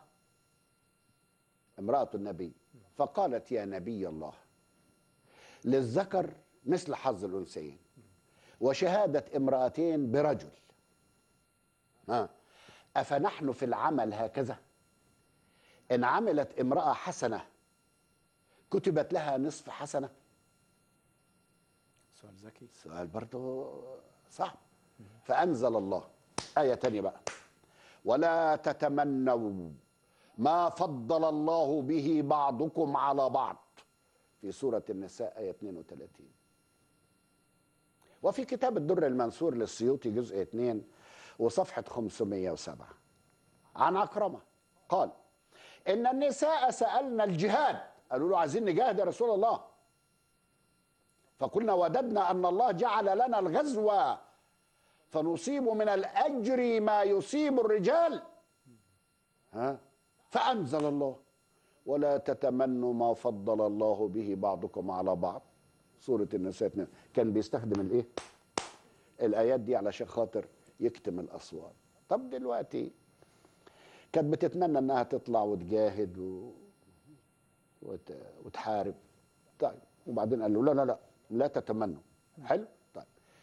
امرأة النبي فقالت يا نبي الله للذكر مثل حظ الأنثيين وشهادة امرأتين برجل ها أفنحن في العمل هكذا إن عملت امرأة حسنة كتبت لها نصف حسنة سؤال ذكي سؤال برضه صعب فأنزل الله آية تانية بقى ولا تتمنوا ما فضل الله به بعضكم على بعض في سورة النساء آية 32 وفي كتاب الدر المنثور للسيوطي جزء 2 وصفحة 507 عن عكرمة قال إن النساء سألنا الجهاد قالوا له عايزين نجاهد يا رسول الله فقلنا وددنا أن الله جعل لنا الغزو فنصيب من الأجر ما يصيب الرجال ها فأنزل الله ولا تتمنوا ما فضل الله به بعضكم على بعض سورة النساء 2 كان بيستخدم الايه الآيات دي علشان خاطر يكتم الأصوات طب دلوقتي كانت بتتمنى انها تطلع وتجاهد و... وت... وتحارب طيب وبعدين قال له لا لا لا لا تتمنوا حلو طيب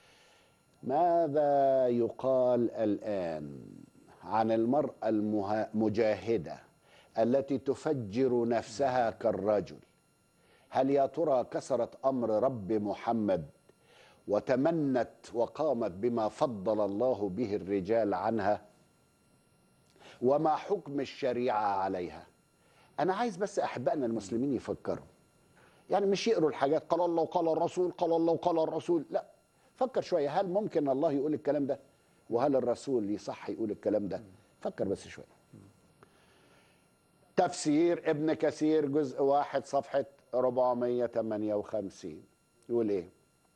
ماذا يقال الآن عن المرأة المجاهدة التي تفجر نفسها كالرجل هل يا ترى كسرت أمر رب محمد وتمنت وقامت بما فضل الله به الرجال عنها وما حكم الشريعة عليها أنا عايز بس أحبائنا المسلمين يفكروا يعني مش يقروا الحاجات قال الله وقال الرسول قال الله وقال الرسول لا فكر شوية هل ممكن الله يقول الكلام ده وهل الرسول يصح يقول الكلام ده فكر بس شوية تفسير ابن كثير جزء واحد صفحة 458 يقول ايه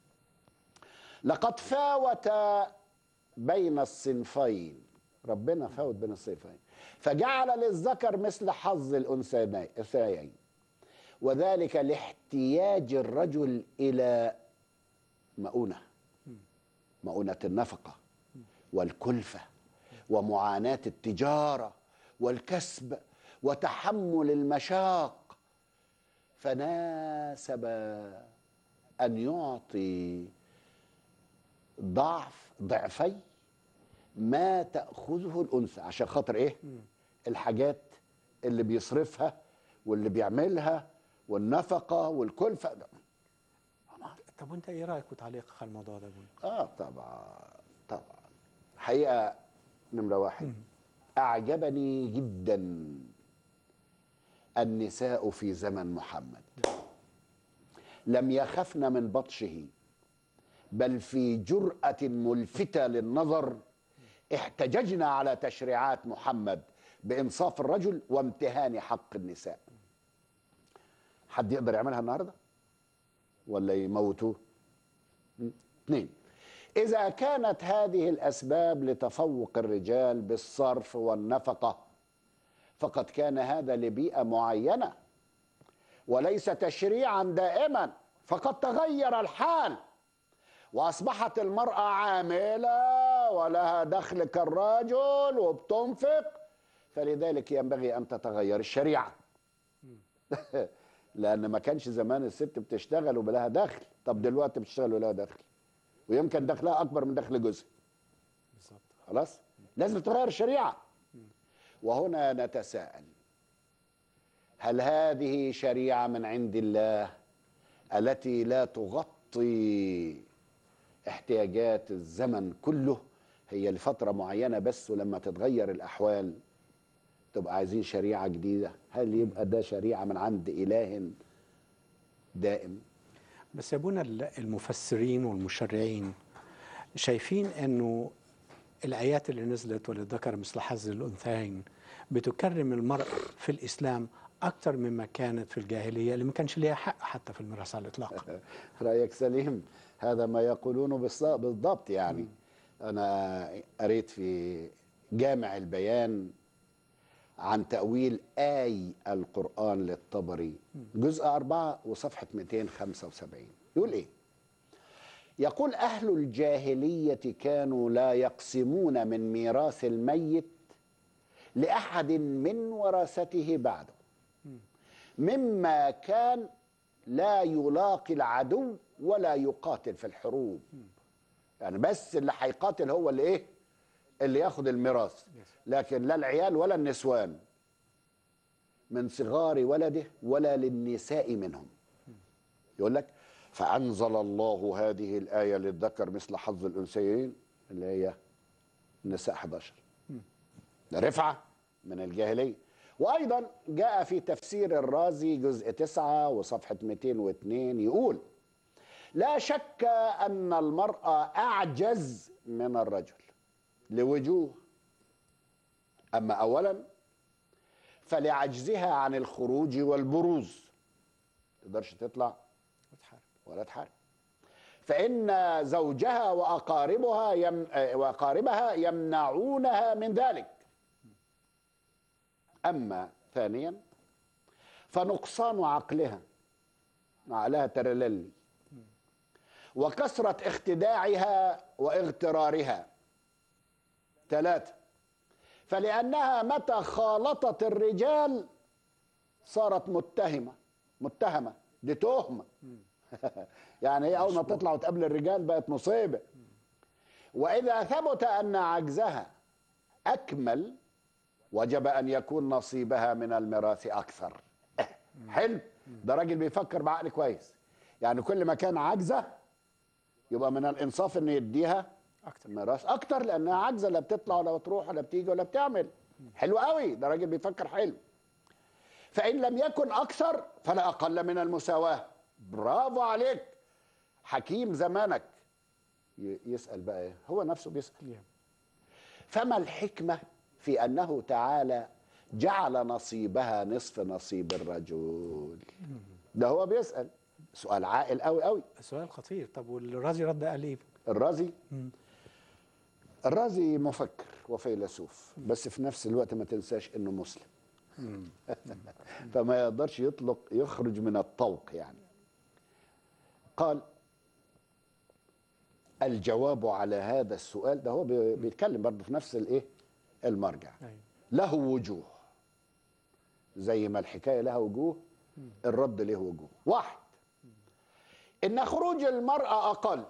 لقد فاوت بين الصنفين ربنا فاوت بين الصنفين فجعل للذكر مثل حظ الأنثيين وذلك لاحتياج الرجل إلى مؤونة مؤونة النفقة والكلفة ومعاناة التجارة والكسب وتحمل المشاق فناسب أن يعطي ضعف ضعفي ما تأخذه الأنثى عشان خاطر إيه الحاجات اللي بيصرفها واللي بيعملها والنفقة والكلفة طب وانت ايه رايك وتعليقك على الموضوع ده ابونا؟ اه طبعا طبعا حقيقه نمره واحد اعجبني جدا النساء في زمن محمد لم يخفن من بطشه بل في جرأة ملفتة للنظر احتججنا على تشريعات محمد بإنصاف الرجل وامتهان حق النساء حد يقدر يعملها النهارده ولا يموتوه اثنين إذا كانت هذه الأسباب لتفوق الرجال بالصرف والنفقة فقد كان هذا لبيئة معينة وليس تشريعا دائما فقد تغير الحال وأصبحت المرأة عاملة ولها دخل كالرجل وبتنفق فلذلك ينبغي أن تتغير الشريعة لان ما كانش زمان الست بتشتغل وبلها دخل طب دلوقتي بتشتغل ولها دخل ويمكن دخلها اكبر من دخل جوزها بالظبط خلاص لازم تغير الشريعه وهنا نتساءل هل هذه شريعه من عند الله التي لا تغطي احتياجات الزمن كله هي لفتره معينه بس ولما تتغير الاحوال تبقى عايزين شريعة جديدة هل يبقى ده شريعة من عند إله دائم بس يا ابونا المفسرين والمشرعين شايفين انه الايات اللي نزلت وللذكر مثل حظ الانثيين بتكرم المرأة في الاسلام اكثر مما كانت في الجاهليه اللي ما كانش ليها حق حتى في الميراث على الاطلاق رايك سليم هذا ما يقولونه بالضبط يعني انا قريت في جامع البيان عن تأويل آي القرآن للطبري جزء أربعة وصفحة 275 يقول إيه يقول أهل الجاهلية كانوا لا يقسمون من ميراث الميت لأحد من ورثته بعده مما كان لا يلاقي العدو ولا يقاتل في الحروب يعني بس اللي هيقاتل هو اللي ايه اللي ياخد الميراث لكن لا العيال ولا النسوان من صغار ولده ولا للنساء منهم يقول لك فأنزل الله هذه الآية للذكر مثل حظ الأنثيين اللي هي النساء 11 ده رفعة من الجاهلية وأيضا جاء في تفسير الرازي جزء 9 وصفحة 202 يقول لا شك أن المرأة أعجز من الرجل لوجوه أما أولا فلعجزها عن الخروج والبروز تقدرش تطلع وتحارب. ولا تحارب فإن زوجها وأقاربها يم... وأقاربها يمنعونها من ذلك أما ثانيا فنقصان عقلها عقلها ترللي وكثرة اختداعها واغترارها ثلاثة فلأنها متى خالطت الرجال صارت متهمة متهمة دي تهمة يعني هي أول ما تطلع وتقابل الرجال بقت مصيبة وإذا ثبت أن عجزها أكمل وجب أن يكون نصيبها من الميراث أكثر حلو ده راجل بيفكر بعقل كويس يعني كل ما كان عاجزة يبقى من الإنصاف إنه يديها اكتر ميراث اكتر لانها عاجزه لا بتطلع ولا بتروح ولا بتيجي ولا بتعمل حلو قوي ده راجل بيفكر حلو فان لم يكن اكثر فلا اقل من المساواه برافو عليك حكيم زمانك ي- يسال بقى ايه هو نفسه بيسال يا. فما الحكمه في انه تعالى جعل نصيبها نصف نصيب الرجل ده هو بيسال سؤال عاقل قوي قوي سؤال خطير طب والرازي رد قال ايه الرازي الرازي مفكر وفيلسوف بس في نفس الوقت ما تنساش انه مسلم فما يقدرش يطلق يخرج من الطوق يعني قال الجواب على هذا السؤال ده هو بي- بيتكلم برضه في نفس الايه المرجع أيوة. له وجوه زي ما الحكايه لها وجوه الرد له وجوه واحد ان خروج المراه اقل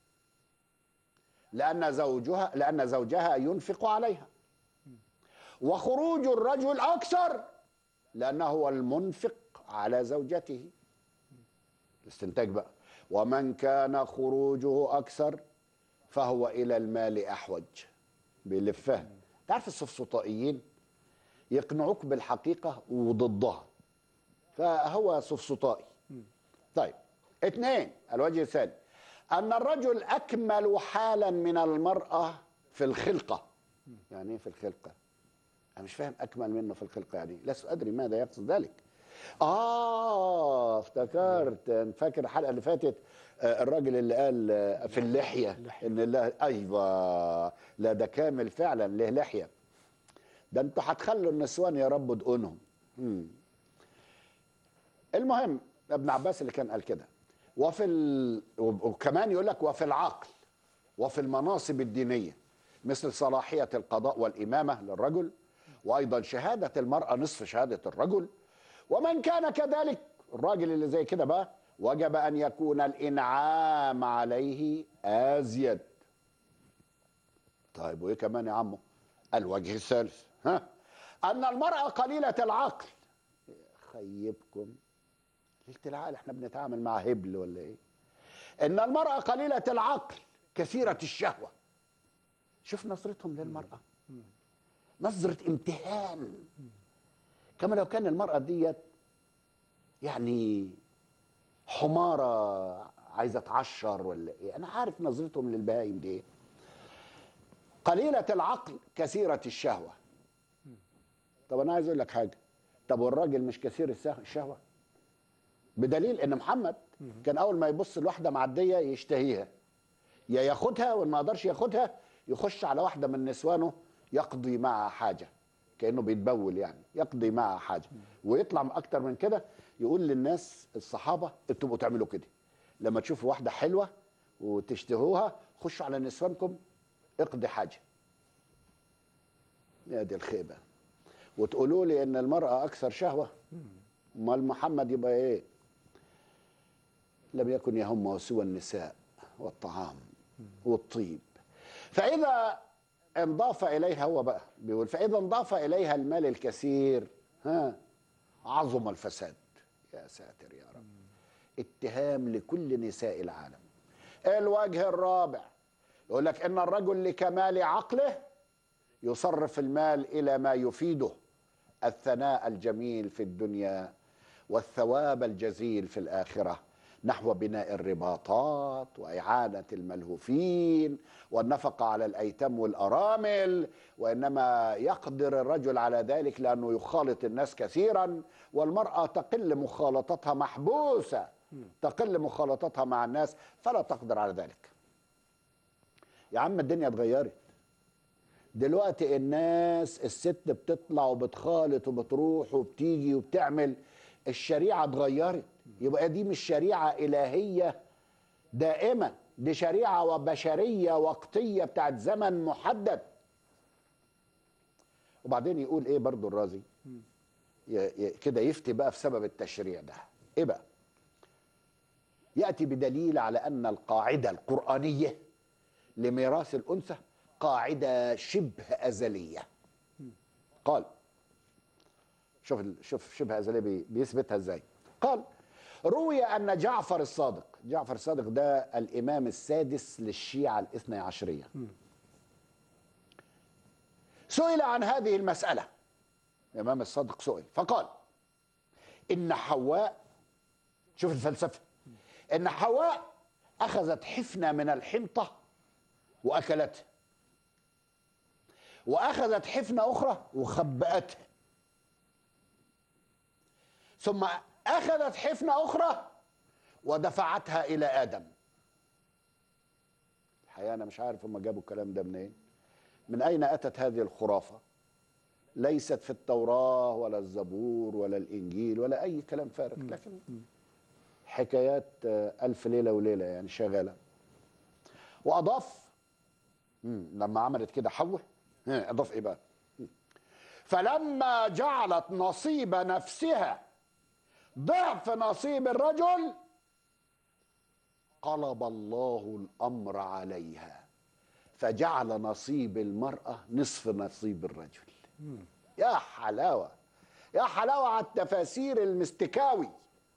لأن زوجها لأن زوجها ينفق عليها وخروج الرجل أكثر لأنه هو المنفق على زوجته الاستنتاج بقى ومن كان خروجه أكثر فهو إلى المال أحوج بيلفها تعرف السفسطائيين يقنعوك بالحقيقة وضدها فهو سفسطائي طيب اثنين الوجه الثاني أن الرجل أكمل حالا من المرأة في الخلقة يعني إيه في الخلقة أنا مش فاهم أكمل منه في الخلقة يعني إيه؟ لست أدري ماذا يقصد ذلك آه افتكرت أنا فاكر الحلقة اللي فاتت آه، الراجل اللي قال آه، في اللحية اللحية. إن الله أيوة لا ده كامل فعلا له لحية ده أنتوا هتخلوا النسوان يا رب دقونهم مم. المهم ابن عباس اللي كان قال كده وفي ال... وكمان يقول لك وفي العقل وفي المناصب الدينيه مثل صلاحيه القضاء والامامه للرجل وايضا شهاده المراه نصف شهاده الرجل ومن كان كذلك الراجل اللي زي كده بقى وجب ان يكون الانعام عليه ازيد طيب وايه كمان يا عمو الوجه الثالث ها ان المراه قليله العقل خيبكم ليله العقل احنا بنتعامل مع هبل ولا ايه ان المراه قليله العقل كثيره الشهوه شوف نظرتهم للمراه نظره امتهان كما لو كان المراه ديت يعني حماره عايزه تعشر ولا ايه انا عارف نظرتهم للبهايم دي ايه قليله العقل كثيره الشهوه طب انا عايز اقول لك حاجه طب والراجل مش كثير السه- الشهوه بدليل ان محمد كان اول ما يبص لواحده معديه يشتهيها يا ياخدها وان ما قدرش ياخدها يخش على واحده من نسوانه يقضي معها حاجه كانه بيتبول يعني يقضي معها حاجه ويطلع اكتر من كده يقول للناس الصحابه انتوا بقوا تعملوا كده لما تشوفوا واحده حلوه وتشتهوها خشوا على نسوانكم اقضي حاجه يا دي الخيبه وتقولوا لي ان المراه اكثر شهوه امال محمد يبقى ايه لم يكن يهمه سوى النساء والطعام والطيب فاذا انضاف اليها هو بقى بيقول فاذا انضاف اليها المال الكثير ها عظم الفساد يا ساتر يا رب اتهام لكل نساء العالم الوجه الرابع يقول لك ان الرجل لكمال عقله يصرف المال الى ما يفيده الثناء الجميل في الدنيا والثواب الجزيل في الاخره نحو بناء الرباطات واعانه الملهوفين والنفقه على الايتام والارامل وانما يقدر الرجل على ذلك لانه يخالط الناس كثيرا والمراه تقل مخالطتها محبوسه تقل مخالطتها مع الناس فلا تقدر على ذلك يا عم الدنيا اتغيرت دلوقتي الناس الست بتطلع وبتخالط وبتروح وبتيجي وبتعمل الشريعة اتغيرت يبقى دي مش شريعة إلهية دائمة دي شريعة وبشرية وقتية بتاعت زمن محدد وبعدين يقول ايه برضو الرازي ي- ي- كده يفتي بقى في سبب التشريع ده ايه بقى يأتي بدليل على أن القاعدة القرآنية لميراث الأنثى قاعدة شبه أزلية قال شوف شوف شبه أزلية بي- بيثبتها ازاي قال روي أن جعفر الصادق جعفر الصادق ده الإمام السادس للشيعة الاثنى عشرية سئل عن هذه المسألة الإمام الصادق سئل فقال إن حواء شوف الفلسفة إن حواء أخذت حفنة من الحنطة وأكلتها وأخذت حفنة أخرى وخبأتها ثم أخذت حفنة أخرى ودفعتها إلى آدم الحقيقة أنا مش عارف هم جابوا الكلام ده منين من أين أتت هذه الخرافة ليست في التوراة ولا الزبور ولا الإنجيل ولا أي كلام فارغ لكن حكايات آه، ألف ليلة وليلة يعني شغالة وأضاف مم، لما عملت كده حواء ها، أضاف إيه بقى مم. فلما جعلت نصيب نفسها ضعف نصيب الرجل قلب الله الأمر عليها فجعل نصيب المرأة نصف نصيب الرجل يا حلاوة يا حلاوة على التفاسير المستكاوي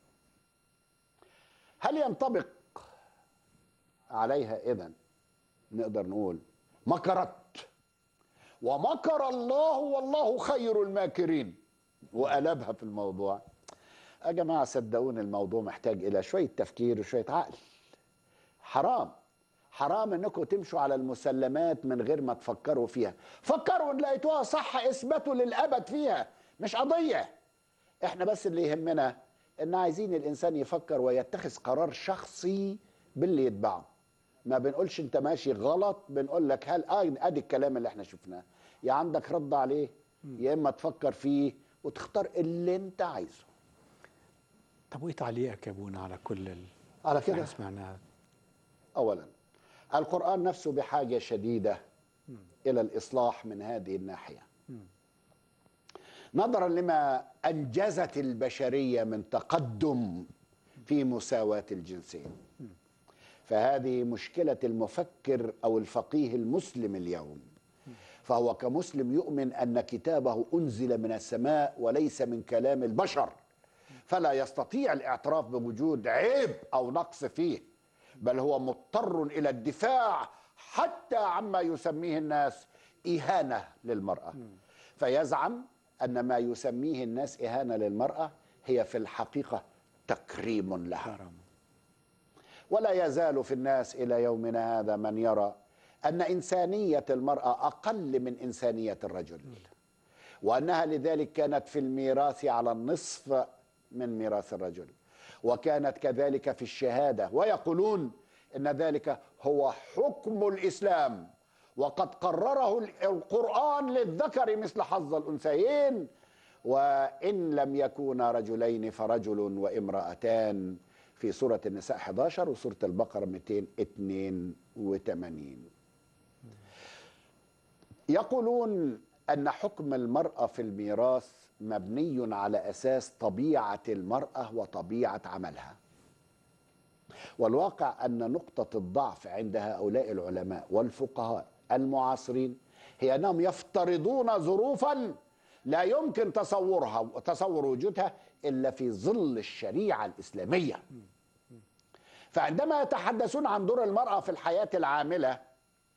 هل ينطبق عليها إذن نقدر نقول مكرت ومكر الله والله خير الماكرين وقلبها في الموضوع يا جماعة صدقوني الموضوع محتاج إلى شوية تفكير وشوية عقل حرام حرام انكم تمشوا على المسلمات من غير ما تفكروا فيها فكروا ان لقيتوها صح اثبتوا للابد فيها مش قضيه احنا بس اللي يهمنا ان عايزين الانسان يفكر ويتخذ قرار شخصي باللي يتبعه ما بنقولش انت ماشي غلط بنقول لك هل اه ادي الكلام اللي احنا شفناه يا عندك رد عليه يا اما تفكر فيه وتختار اللي انت عايزه طب وايه تعليقك يا ابونا على كل ال... على اللي كده سمعناه اولا القران نفسه بحاجه شديده الى الاصلاح من هذه الناحيه نظرا لما انجزت البشريه من تقدم في مساواه الجنسين فهذه مشكله المفكر او الفقيه المسلم اليوم فهو كمسلم يؤمن ان كتابه انزل من السماء وليس من كلام البشر فلا يستطيع الاعتراف بوجود عيب او نقص فيه بل هو مضطر الى الدفاع حتى عما يسميه الناس اهانه للمراه فيزعم ان ما يسميه الناس اهانه للمراه هي في الحقيقه تكريم لها حرام ولا يزال في الناس الى يومنا هذا من يرى ان انسانيه المراه اقل من انسانيه الرجل وانها لذلك كانت في الميراث على النصف من ميراث الرجل وكانت كذلك في الشهاده ويقولون ان ذلك هو حكم الاسلام وقد قرره القران للذكر مثل حظ الانثيين وان لم يكونا رجلين فرجل وامراتان في سوره النساء 11 وسوره البقره 282 يقولون ان حكم المراه في الميراث مبني على اساس طبيعه المراه وطبيعه عملها والواقع ان نقطه الضعف عند هؤلاء العلماء والفقهاء المعاصرين هي انهم يفترضون ظروفا لا يمكن تصورها تصور وجودها الا في ظل الشريعه الاسلاميه فعندما يتحدثون عن دور المراه في الحياه العامله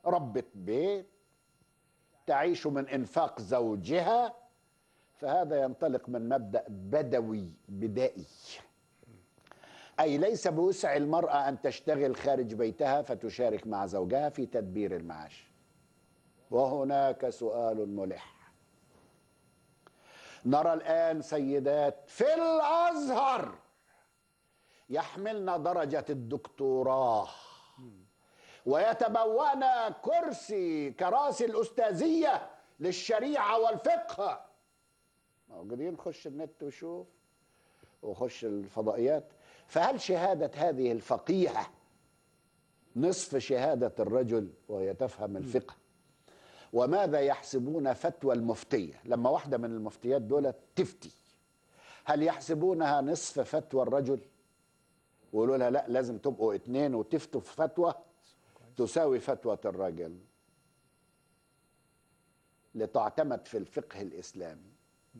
ربة بيت تعيش من انفاق زوجها فهذا ينطلق من مبدا بدوي بدائي اي ليس بوسع المراه ان تشتغل خارج بيتها فتشارك مع زوجها في تدبير المعاش وهناك سؤال ملح نرى الان سيدات في الازهر يحملن درجه الدكتوراه ويتبوأن كرسي كراسي الأستاذية للشريعة والفقه موجودين خش النت وشوف وخش الفضائيات فهل شهادة هذه الفقيهة نصف شهادة الرجل وهي تفهم الفقه وماذا يحسبون فتوى المفتية لما واحدة من المفتيات دول تفتي هل يحسبونها نصف فتوى الرجل ويقولوا لها لا لازم تبقوا اتنين وتفتوا في فتوى تساوي فتوى الرجل لتعتمد في الفقه الاسلامي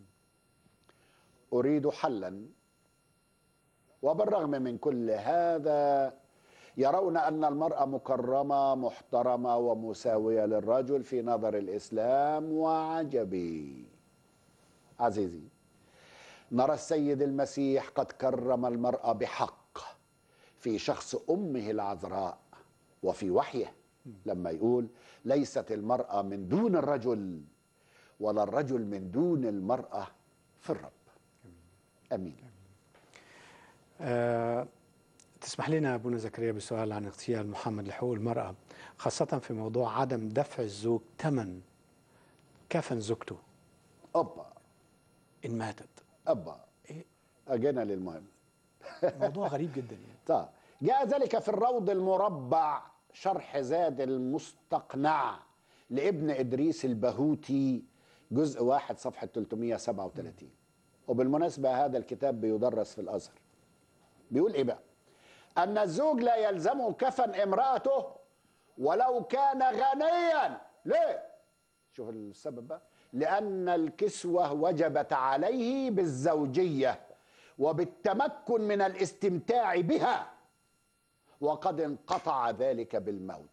اريد حلا وبالرغم من كل هذا يرون ان المراه مكرمه محترمه ومساويه للرجل في نظر الاسلام وعجبي عزيزي نرى السيد المسيح قد كرم المراه بحق في شخص امه العذراء وفي وحيه لما يقول ليست المرأة من دون الرجل ولا الرجل من دون المرأة في الرب أمين أه تسمح لنا أبونا زكريا بسؤال عن اغتيال محمد لحقوق المرأة خاصة في موضوع عدم دفع الزوج ثمن كفن زوجته أوبا إن ماتت أبا إيه؟ أجينا للمهم موضوع غريب جدا يعني طيب جاء ذلك في الروض المربع شرح زاد المستقنع لابن إدريس البهوتي جزء واحد صفحة 337 وبالمناسبة هذا الكتاب بيدرس في الأزهر بيقول إيه بقى أن الزوج لا يلزمه كفن امرأته ولو كان غنيا ليه شوف السبب بقى لأن الكسوة وجبت عليه بالزوجية وبالتمكن من الاستمتاع بها وقد انقطع ذلك بالموت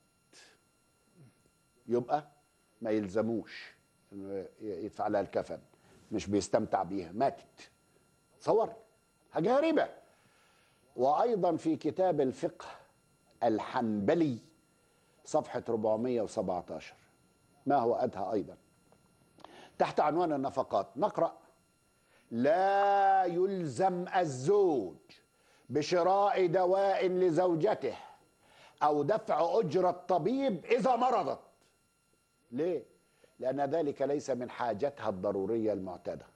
يبقى ما يلزموش انه يدفع لها الكفن مش بيستمتع بيها ماتت تصور حاجه غريبه وايضا في كتاب الفقه الحنبلي صفحه 417 ما هو ادهى ايضا تحت عنوان النفقات نقرا لا يلزم الزوج بشراء دواء لزوجته او دفع اجره طبيب اذا مرضت ليه لان ذلك ليس من حاجتها الضروريه المعتاده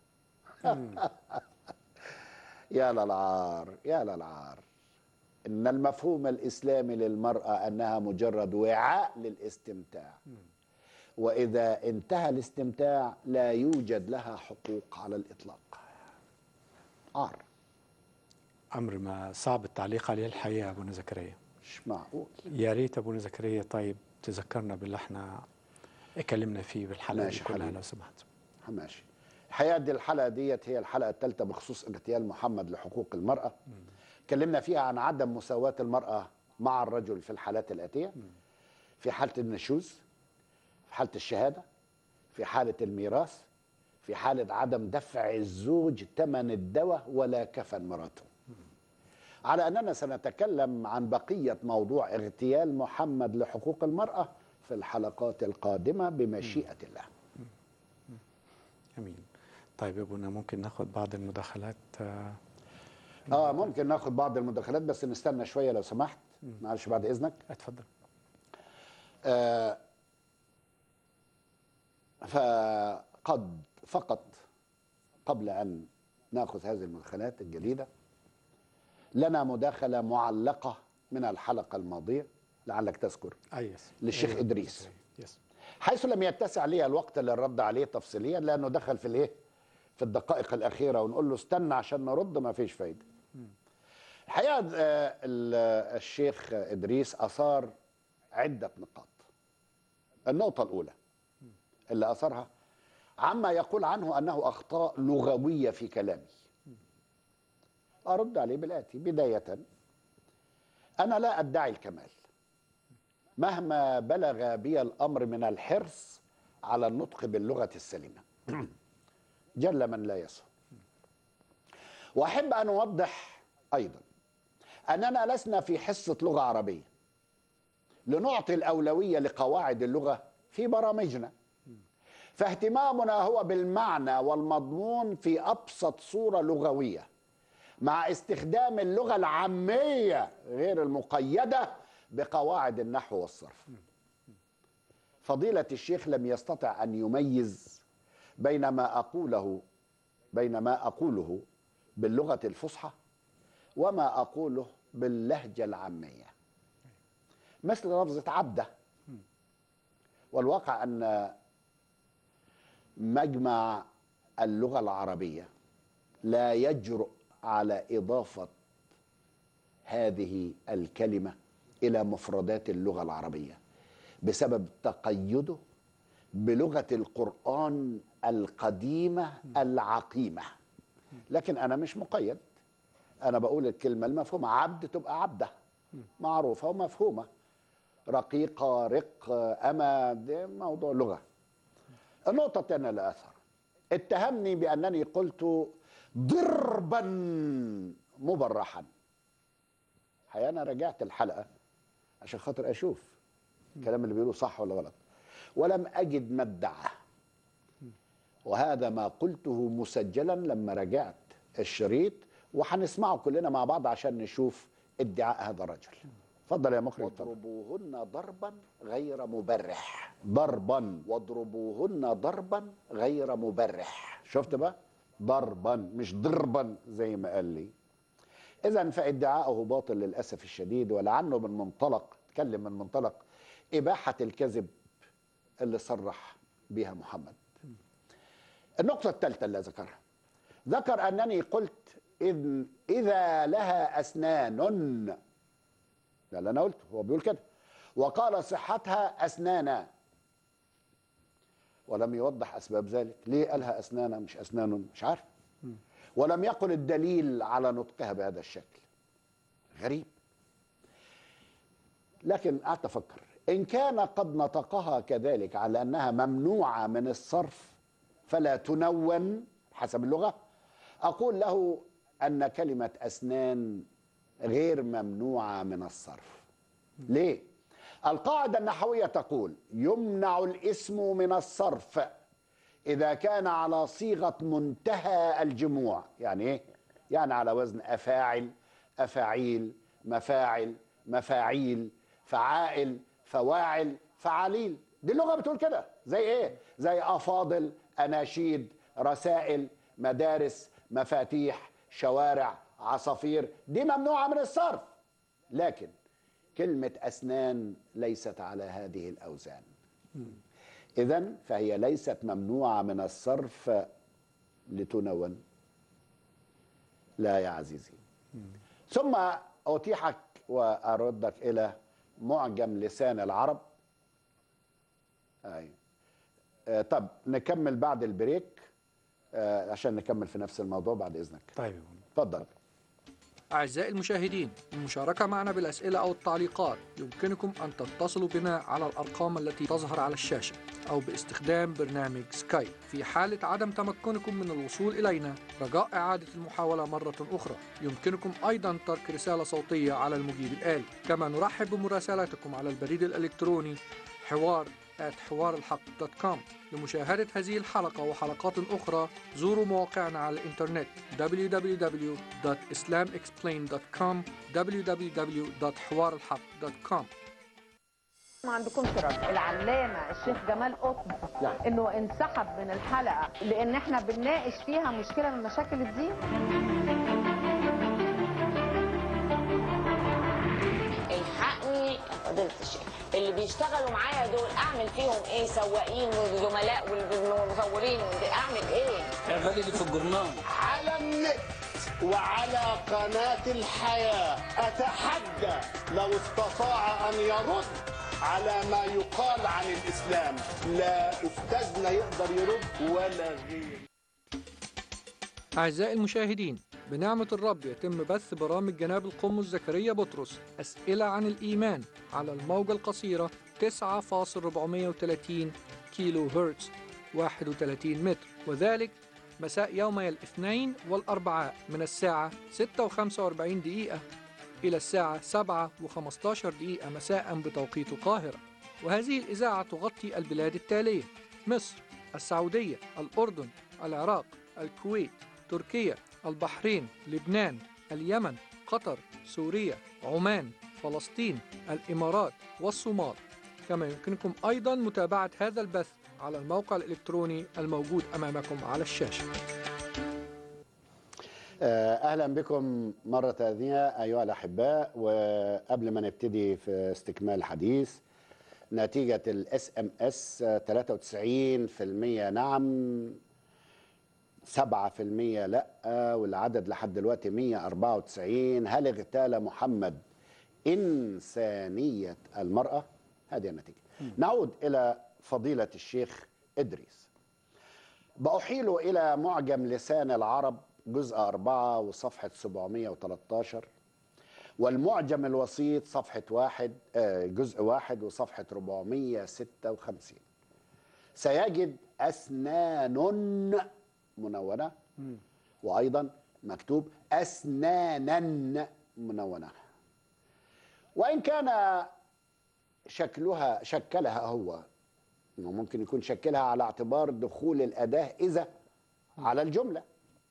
يا للعار يا للعار ان المفهوم الاسلامي للمراه انها مجرد وعاء للاستمتاع واذا انتهى الاستمتاع لا يوجد لها حقوق على الاطلاق عار أمر ما صعب التعليق عليه الحقيقة أبونا زكريا مش معقول يا ريت أبونا زكريا طيب تذكرنا باللي احنا اتكلمنا فيه بالحلقة ماشي دي كلها حبيبي. لو سمحت ماشي الحقيقه دي الحلقه ديت هي الحلقه الثالثه بخصوص اغتيال محمد لحقوق المراه اتكلمنا فيها عن عدم مساواه المراه مع الرجل في الحالات الاتيه في حاله النشوز في حاله الشهاده في حاله الميراث في حاله عدم دفع الزوج ثمن الدواء ولا كفن مراته على اننا سنتكلم عن بقيه موضوع اغتيال محمد لحقوق المراه في الحلقات القادمه بمشيئه الله أمين طيب يا أبونا ممكن ناخد بعض المداخلات آه، اه ممكن ناخد بعض المداخلات بس نستنى شويه لو سمحت معلش بعد اذنك اتفضل آه فقد فقط قبل ان ناخذ هذه المداخلات الجديده لنا مداخله معلقه من الحلقه الماضيه لعلك تذكر آه يس للشيخ أيوة، إدريس. يس حيث لم يتسع لي الوقت للرد عليه تفصيليا لانه دخل في الايه في الدقائق الاخيره ونقول له استنى عشان نرد ما فيش فايده الحقيقه آه، ال- الشيخ ادريس اثار عده نقاط النقطه الاولى اللي اثرها عما يقول عنه انه اخطاء لغويه في كلامي ارد عليه بالاتي بدايه انا لا ادعي الكمال مهما بلغ بي الامر من الحرص على النطق باللغه السليمه جل من لا يسهو واحب ان اوضح ايضا اننا لسنا في حصه لغه عربيه لنعطي الاولويه لقواعد اللغه في برامجنا فاهتمامنا هو بالمعنى والمضمون في ابسط صوره لغويه مع استخدام اللغه العاميه غير المقيده بقواعد النحو والصرف فضيله الشيخ لم يستطع ان يميز بين ما اقوله بين ما اقوله باللغه الفصحى وما اقوله باللهجه العاميه مثل لفظه عبده والواقع ان مجمع اللغه العربيه لا يجرؤ على اضافه هذه الكلمه الى مفردات اللغه العربيه بسبب تقيده بلغه القران القديمه العقيمه لكن انا مش مقيد انا بقول الكلمه المفهومه عبد تبقى عبده معروفه ومفهومه رقيقه رق اما ده موضوع لغه النقطه الثانيه لا اثر اتهمني بانني قلت ضربا مبرحا الحقيقه انا رجعت الحلقه عشان خاطر اشوف الكلام اللي بيقوله صح ولا غلط ولم اجد ما ادعاه وهذا ما قلته مسجلا لما رجعت الشريط وهنسمعه كلنا مع بعض عشان نشوف ادعاء هذا الرجل اتفضل يا مخرج واضربوهن ضربا غير مبرح ضربا واضربوهن ضربا غير مبرح شفت بقى ضربا مش ضربا زي ما قال لي اذا فادعاؤه باطل للاسف الشديد ولعنه من منطلق تكلم من منطلق اباحه الكذب اللي صرح بها محمد النقطه الثالثه اللي ذكرها ذكر انني قلت إذ اذا لها اسنان ده اللي انا قلته هو بيقول كده وقال صحتها اسنانا ولم يوضح اسباب ذلك ليه قالها اسنانا مش اسنان مش عارف ولم يقل الدليل على نطقها بهذا الشكل غريب لكن قعدت افكر ان كان قد نطقها كذلك على انها ممنوعه من الصرف فلا تنون حسب اللغه اقول له ان كلمه اسنان غير ممنوعه من الصرف ليه القاعده النحويه تقول يمنع الاسم من الصرف اذا كان على صيغه منتهى الجموع يعني ايه يعني على وزن افاعل افاعيل مفاعل مفاعيل فعائل فواعل فعليل دي اللغه بتقول كده زي ايه زي افاضل اناشيد رسائل مدارس مفاتيح شوارع عصافير دي ممنوعه من الصرف لكن كلمه اسنان ليست على هذه الاوزان اذا فهي ليست ممنوعه من الصرف لتنون لا يا عزيزي ثم اتيحك واردك الى معجم لسان العرب ايوه آه طب نكمل بعد البريك آه عشان نكمل في نفس الموضوع بعد اذنك طيب اتفضل أعزائي المشاهدين المشاركة معنا بالأسئلة أو التعليقات يمكنكم أن تتصلوا بنا على الأرقام التي تظهر على الشاشة أو باستخدام برنامج سكايب في حالة عدم تمكنكم من الوصول إلينا رجاء إعادة المحاولة مرة أخرى يمكنكم أيضا ترك رسالة صوتية على المجيب الآلي كما نرحب بمراسلاتكم على البريد الإلكتروني حوار حوار الحق دوت كوم لمشاهدة هذه الحلقة وحلقات أخرى زوروا مواقعنا على الإنترنت www.islamexplained.com www.حوارالحق.com ما عندكمش رد العلامه الشيخ جمال قطب نعم. انه انسحب من الحلقه لان احنا بنناقش فيها مشكله من مشاكل الدين الحقني يا فضيلة الشيخ اللي بيشتغلوا معايا دول اعمل فيهم ايه سواقين وزملاء والمصورين اعمل ايه اعملي اللي في الجرنان على النت وعلى قناة الحياة أتحدى لو استطاع أن يرد على ما يقال عن الإسلام لا أستاذنا يقدر يرد ولا غير أعزائي المشاهدين بنعمة الرب يتم بث برامج جناب القمص زكريا بطرس أسئلة عن الإيمان على الموجة القصيرة 9.430 كيلو هرتز 31 متر وذلك مساء يومي الاثنين والأربعاء من الساعة 6:45 دقيقة إلى الساعة 7:15 دقيقة مساء بتوقيت القاهرة وهذه الإذاعة تغطي البلاد التالية مصر السعودية الأردن العراق الكويت تركيا البحرين لبنان اليمن قطر سوريا عمان فلسطين الإمارات والصومال كما يمكنكم أيضا متابعة هذا البث على الموقع الإلكتروني الموجود أمامكم على الشاشة آه، اهلا بكم مره ثانيه ايها الاحباء وقبل ما نبتدي في استكمال الحديث نتيجه الاس ام اس 93% نعم 7% لا والعدد لحد دلوقتي 194 هل اغتال محمد انسانيه المراه هذه النتيجه نعود الى فضيله الشيخ ادريس بأحيل إلى معجم لسان العرب جزء أربعة وصفحة 713 والمعجم الوسيط صفحة واحد آه، جزء واحد وصفحة 456 سيجد أسنان منونة وأيضا مكتوب أسنانا منونة وإن كان شكلها شكلها هو انه ممكن يكون شكلها على اعتبار دخول الاداه اذا على الجمله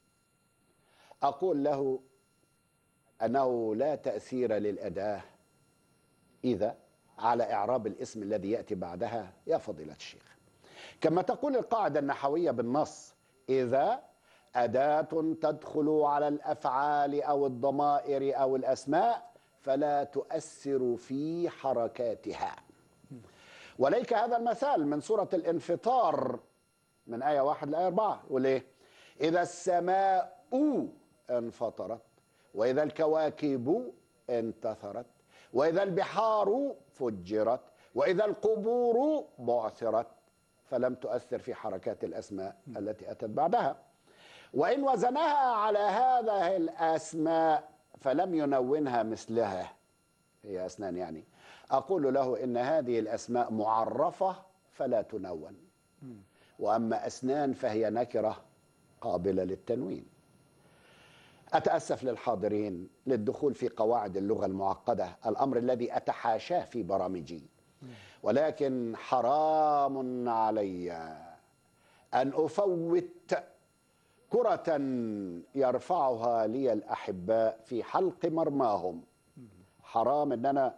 اقول له انه لا تاثير للاداه اذا على اعراب الاسم الذي ياتي بعدها يا فضيله الشيخ كما تقول القاعده النحويه بالنص اذا اداه تدخل على الافعال او الضمائر او الاسماء فلا تؤثر في حركاتها وليك هذا المثال من سورة الانفطار من آية واحد لآية أربعة وليه إذا السماء انفطرت وإذا الكواكب انتثرت وإذا البحار فجرت وإذا القبور بعثرت فلم تؤثر في حركات الأسماء التي أتت بعدها وإن وزنها على هذه الأسماء فلم ينونها مثلها هي أسنان يعني أقول له إن هذه الأسماء معرفة فلا تنون وأما أسنان فهي نكرة قابلة للتنوين أتأسف للحاضرين للدخول في قواعد اللغة المعقدة الأمر الذي أتحاشاه في برامجي ولكن حرام علي أن أفوت كرة يرفعها لي الأحباء في حلق مرماهم حرام أن أنا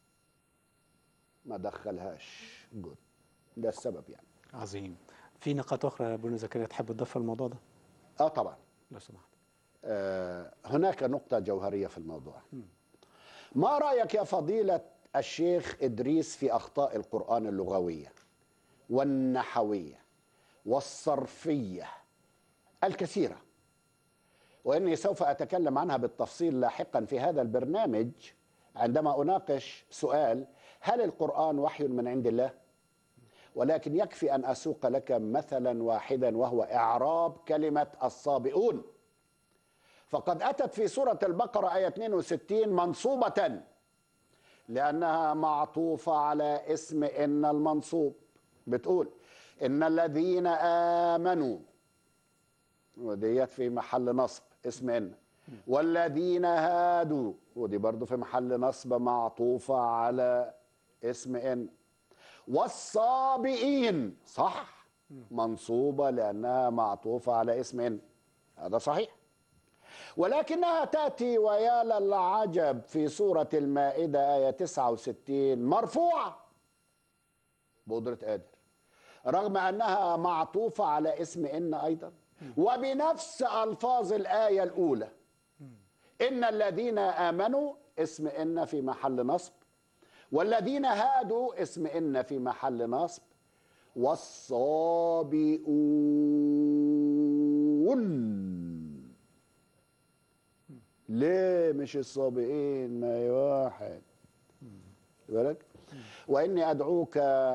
ما دخلهاش جود ده السبب يعني عظيم في نقاط أخرى يا أبونا زكريا تحب تضيفها الموضوع ده اه طبعا لو سمحت آه هناك نقطة جوهرية في الموضوع ما رأيك يا فضيلة الشيخ إدريس في أخطاء القرآن اللغوية والنحوية والصرفية الكثيرة وإني سوف أتكلم عنها بالتفصيل لاحقا في هذا البرنامج عندما أناقش سؤال هل القرآن وحي من عند الله؟ ولكن يكفي أن أسوق لك مثلا واحدا وهو إعراب كلمة الصابئون فقد أتت في سورة البقرة آية 62 منصوبة لأنها معطوفة على اسم إن المنصوب بتقول إن الذين آمنوا وديت في محل نصب اسم إن والذين هادوا ودي برضو في محل نصب معطوفة على اسم إن والصابئين صح منصوبة لأنها معطوفة على اسم إن هذا صحيح ولكنها تأتي ويا للعجب في سورة المائدة آية 69 مرفوعة بقدرة قادر رغم أنها معطوفة على اسم إن أيضا وبنفس ألفاظ الآية الأولى إن الذين آمنوا اسم إن في محل نصب والذين هادوا اسم إن في محل نصب والصابئون ليه مش الصابئين ما هي واحد بالك وإني أدعوك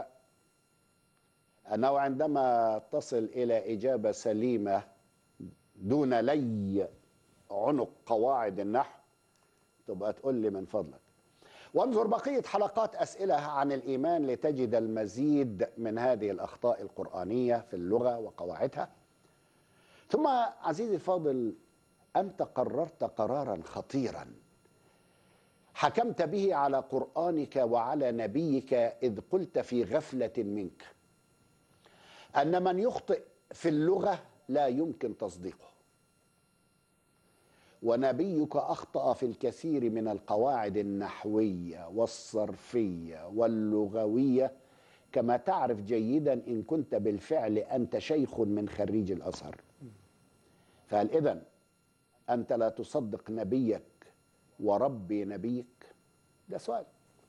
أنه عندما تصل إلى إجابة سليمة دون لي عنق قواعد النحو تبقى تقول لي من فضلك وانظر بقية حلقات أسئلة عن الإيمان لتجد المزيد من هذه الأخطاء القرآنية في اللغة وقواعدها ثم عزيزي الفاضل أنت قررت قرارا خطيرا حكمت به على قرآنك وعلى نبيك إذ قلت في غفلة منك أن من يخطئ في اللغة لا يمكن تصديقه ونبيك أخطأ في الكثير من القواعد النحوية والصرفية واللغوية كما تعرف جيدا إن كنت بالفعل أنت شيخ من خريج الأزهر فهل إذن أنت لا تصدق نبيك وربي نبيك ده سؤال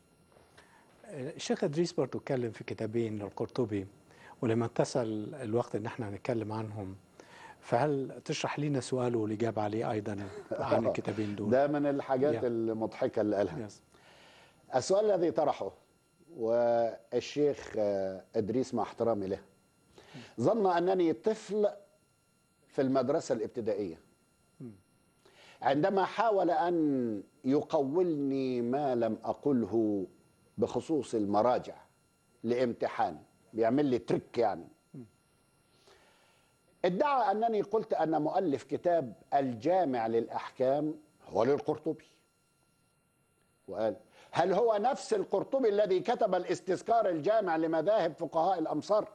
الشيخ ادريس برضه اتكلم في كتابين للقرطبي ولما اتسل الوقت ان احنا نتكلم عنهم فهل تشرح لنا سؤاله والاجابه عليه ايضا عن الكتابين دول؟ ده من الحاجات Yeah. المضحكة اللي قالها Yes. السؤال الذي طرحه والشيخ آه، ادريس مع احترامي له ظن انني طفل في المدرسه الابتدائيه عندما حاول ان يقولني ما لم اقله بخصوص المراجع لامتحان بيعمل لي تريك يعني ادعى انني قلت ان مؤلف كتاب الجامع للاحكام هو للقرطبي وقال هل هو نفس القرطبي الذي كتب الاستذكار الجامع لمذاهب فقهاء الامصار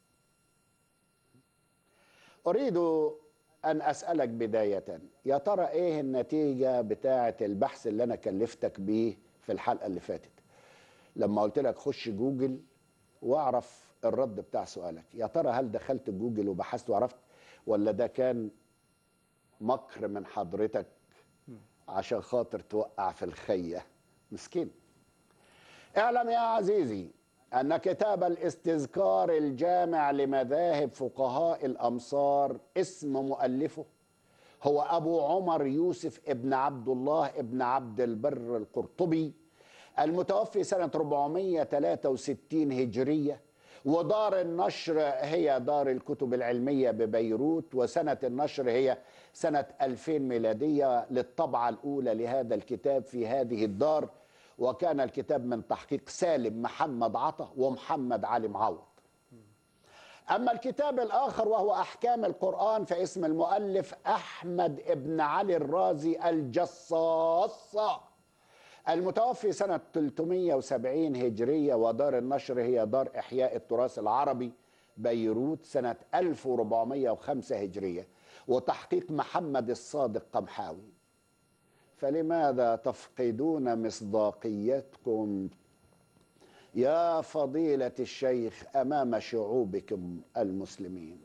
اريد ان اسالك بدايه يا ترى ايه النتيجه بتاعه البحث اللي انا كلفتك بيه في الحلقه اللي فاتت لما قلت لك خش جوجل واعرف الرد بتاع سؤالك يا ترى هل دخلت جوجل وبحثت وعرفت ولا ده كان مكر من حضرتك عشان خاطر توقع في الخيه مسكين اعلم يا عزيزي ان كتاب الاستذكار الجامع لمذاهب فقهاء الامصار اسم مؤلفه هو ابو عمر يوسف ابن عبد الله ابن عبد البر القرطبي المتوفي سنه 463 هجريه ودار النشر هي دار الكتب العلميه ببيروت وسنه النشر هي سنه 2000 ميلاديه للطبعه الاولى لهذا الكتاب في هذه الدار وكان الكتاب من تحقيق سالم محمد عطا ومحمد علي معوض أما الكتاب الآخر وهو أحكام القرآن فاسم المؤلف أحمد ابن علي الرازي الجصاص المتوفي سنة 370 هجرية ودار النشر هي دار إحياء التراث العربي بيروت سنة 1405 هجرية وتحقيق محمد الصادق قمحاوي فلماذا تفقدون مصداقيتكم يا فضيلة الشيخ أمام شعوبكم المسلمين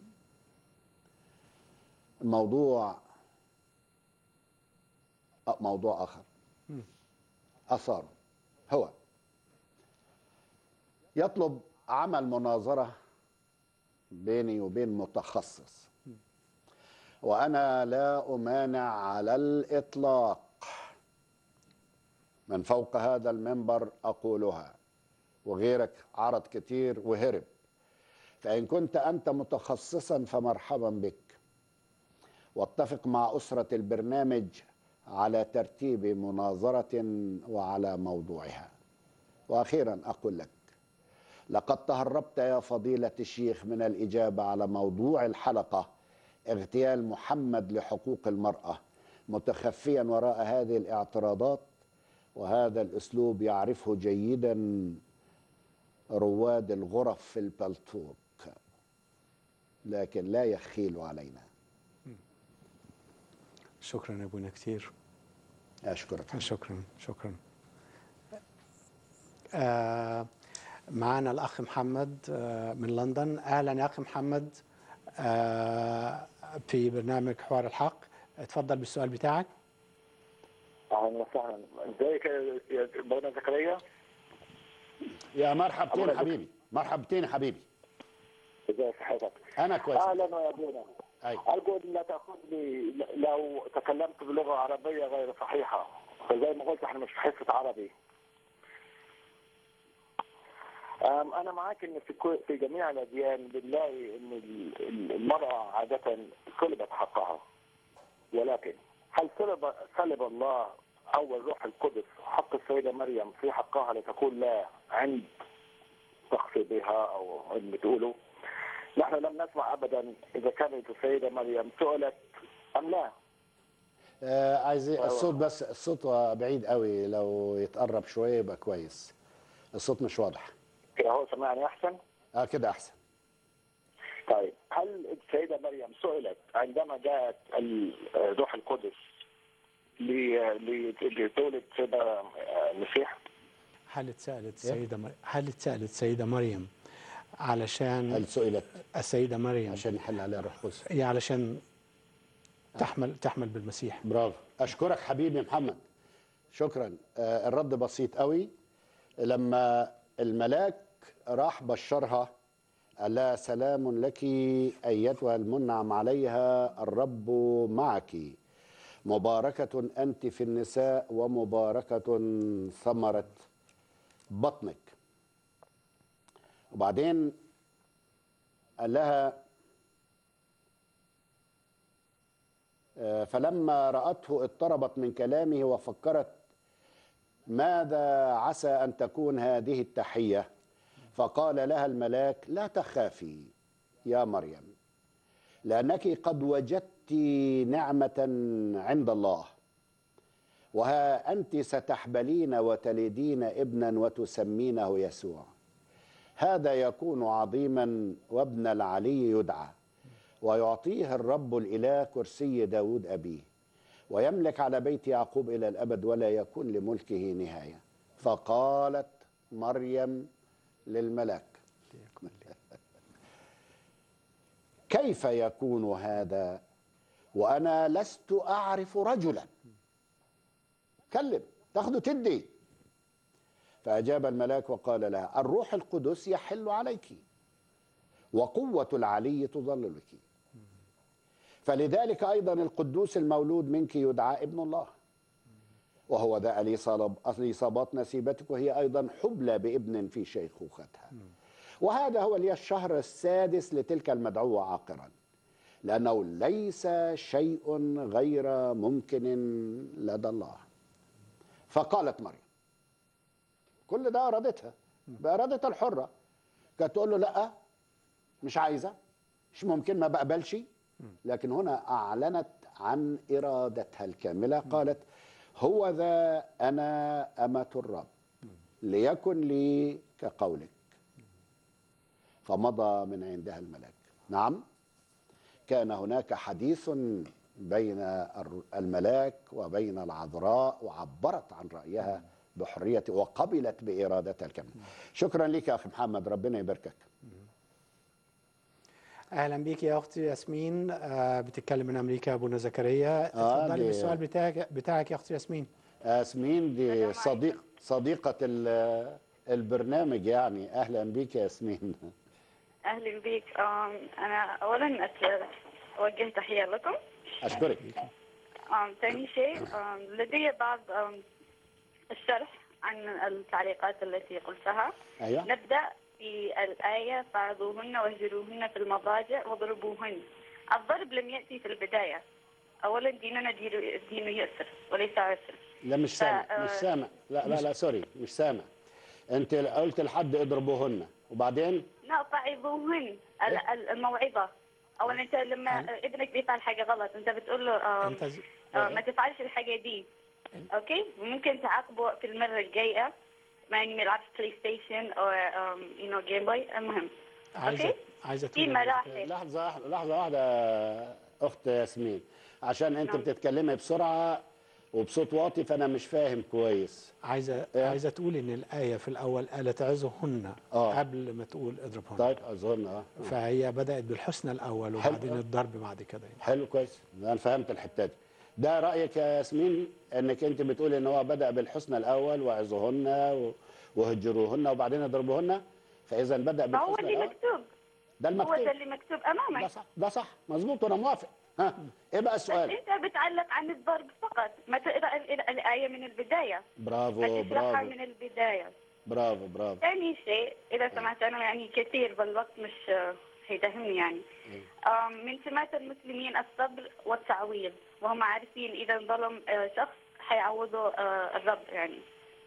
الموضوع أه، موضوع آخر أثاره هو يطلب عمل مناظرة بيني وبين متخصص وأنا لا أمانع على الإطلاق من فوق هذا المنبر أقولها وغيرك عرض كتير وهرب فإن كنت أنت متخصصا فمرحبا بك واتفق مع أسرة البرنامج على ترتيب مناظرة وعلى موضوعها وأخيرا أقول لك لقد تهربت يا فضيلة الشيخ من الإجابة على موضوع الحلقة اغتيال محمد لحقوق المرأة متخفيا وراء هذه الاعتراضات وهذا الأسلوب يعرفه جيدا رواد الغرف في البلتوك لكن لا يخيل علينا شكرا يا ابونا كثير أشكرك شكرا شكرا آه معنا الاخ محمد آه من لندن اهلا يا اخي محمد آه في برنامج حوار الحق اتفضل بالسؤال بتاعك اهلا وسهلا ازيك يا- يا مولانا زكريا يا مرحبتين أبونا حبيبي مرحبتين حبيبي ازي صحتك أنا كويس اهلا يا ابونا أيوة. ارجو ان لا تاخذني لو تكلمت بلغه عربيه غير صحيحه فزي ما قلت احنا مش في حصه عربي أم، انا معاك ان في كل- في جميع الاديان بنلاقي ان ال- ال- المراه عاده سلبت حقها ولكن هل سلب سلب الله اول روح القدس حق السيده مريم في حقها لتكون لا عند تخفيضها او عند بتقولوا نحن لم نسمع ابدا اذا كانت السيده مريم سئلت ام لا آه عايز الصوت بس الصوت بعيد قوي لو يتقرب شويه يبقى كويس الصوت مش واضح كده هو سمعني احسن اه كده احسن طيب هل السيده مريم سئلت عندما جاءت الروح القدس ل- ل- لتولد سيدة المسيح هل اتسالت السيده مر... هل اتسالت السيده مريم علشان هل سئلت السيده مريم عشان يحل عليها الروح القدس هي علشان تحمل تحمل بالمسيح برافو اشكرك حبيبي محمد شكرا آه الرد بسيط قوي لما الملاك راح بشرها قال لها سلام لك ايتها المنعم عليها الرب معك مباركة أنت في النساء ومباركة ثمرة بطنك وبعدين قال لها آه، فلما رأته اضطربت من كلامه وفكرت ماذا عسى أن تكون هذه التحية فقال لها الملاك لا تخافي يا مريم لأنك قد وجدت نعمة عند الله وها أنت ستحبلين وتلدين ابنا وتسمينه يسوع هذا يكون عظيما وابن العلي يدعى ويعطيه الرب الإله كرسي داود أبيه ويملك على بيت يعقوب إلى الأبد ولا يكون لملكه نهاية فقالت مريم للملاك كيف يكون هذا وأنا لست أعرف رجلا كلم تاخده تدي فأجاب الملاك وقال لها الروح القدس يحل عليك وقوة العلي تظللك فلذلك أيضا القدوس المولود منك يدعى ابن الله وهو ذا الإصاب- الإصابات نسيبتك وهي أيضا حبلى بابن في شيخوختها وهذا هو لي الشهر السادس لتلك المدعوة عاقرا لأنه ليس شيء غير ممكن لدى الله فقالت مريم كل ده أرادتها بإرادتها الحرة كانت تقول له لا مش عايزة مش ممكن ما بقبلش لكن هنا أعلنت عن إرادتها الكاملة قالت هو ذا أنا أمة الرب ليكن لي كقولك فمضى من عندها الملاك نعم كان هناك حديث بين الر- الملاك وبين العذراء وعبرت عن رأيها بحرية وقبلت بإرادتها الكاملة شكرا لك يا أخي محمد ربنا يباركك اهلا بيك يا اختي ياسمين آه بتتكلم من امريكا ابونا زكريا آه، اتفضلي دي- بالسؤال بتاعك بتاعك يا اختي ياسمين ياسمين دي صديق صديقة ال- البرنامج يعني أهلا بك يا ياسمين اهلا بك آم، انا اولا أت- اوجه تحيه لكم أشكرك آم، ثاني شيء آم، لدي بعض آم، الشرح عن التعليقات التي قلتها أيوة نبدا بالآية فاعظوهن واهجروهن في المضاجع واضربوهن الضرب لم يأتي في البداية أولا ديننا دين دين يسر وليس عسر لا مش سامع فا- مش سامع لا لا لا سوري مش سامع أنت قلت لحد اضربوهن وبعدين لا فعظوهن ال- ال- الموعظة أولا أنت لما ابنك بيفعل حاجة غلط أنت بتقول له آم، انت ز... آه، ما تفعلش الحاجة دي اوكي وممكن تعاقبه في المرة الجاية ما يعني ما يلعبش بلاي ستيشن او يو نو جيم بوي المهم عايزه أوكي. عايزه في تقولي مراحل لحظة واحدة- لحظة واحدة يا أخت ياسمين عشان أنت نعم. بتتكلمي بسرعة وبصوت واطي فأنا مش فاهم كويس عايزه إيه؟ عايزه تقولي ان الايه في الاول قالت عظهن آه. قبل ما تقول اضربهن طيب أظن أه فهي بدات بالحسنى الاول وبعدين الضرب بعد كده يعني. حلو كويس انا فهمت الحته دي ده رايك يا ياسمين انك انت بتقول ان هو بدا بالحسنى الاول وعظوهن و- وهجروهن وبعدين اضربوهن فاذا بدا ما هو بالحسنى اللي الاول مكتوب ده هو ده المكتوب اللي مكتوب ده امامك صح ده صح مظبوط وانا موافق ها ايه بقى بس السؤال انت بتعلق عن الضرب فقط ما تقرا ال- ال- الايه من البدايه برافو ما تشرحها برافو من البدايه برافو برافو ثاني شيء اذا سمحت انا يعني كثير بالوقت مش آه، هيدهمني يعني آم، من سمات المسلمين الصبر والتعويض وهم عارفين إذا ظلم آه، شخص حيعوضوا آه، الرب يعني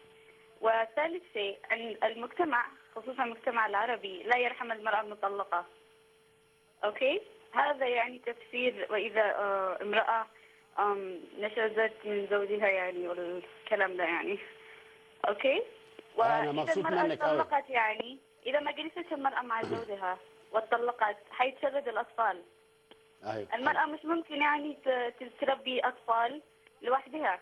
وثالث شيء أن المجتمع خصوصا المجتمع العربي لا يرحم المرأة المطلقة أوكي هذا يعني تفسير وإذا آه، امرأة آم، نشزت من زوجها يعني والكلام ده يعني أوكي أنا وإذا مبسوط المرأة منك أوي. طلقت يعني إذا ما جلستش المرأة مع زوجها واتطلقت حيتشرد الأطفال ايوه المرأة مش ممكن يعني ت- ت- تربي أطفال لوحدها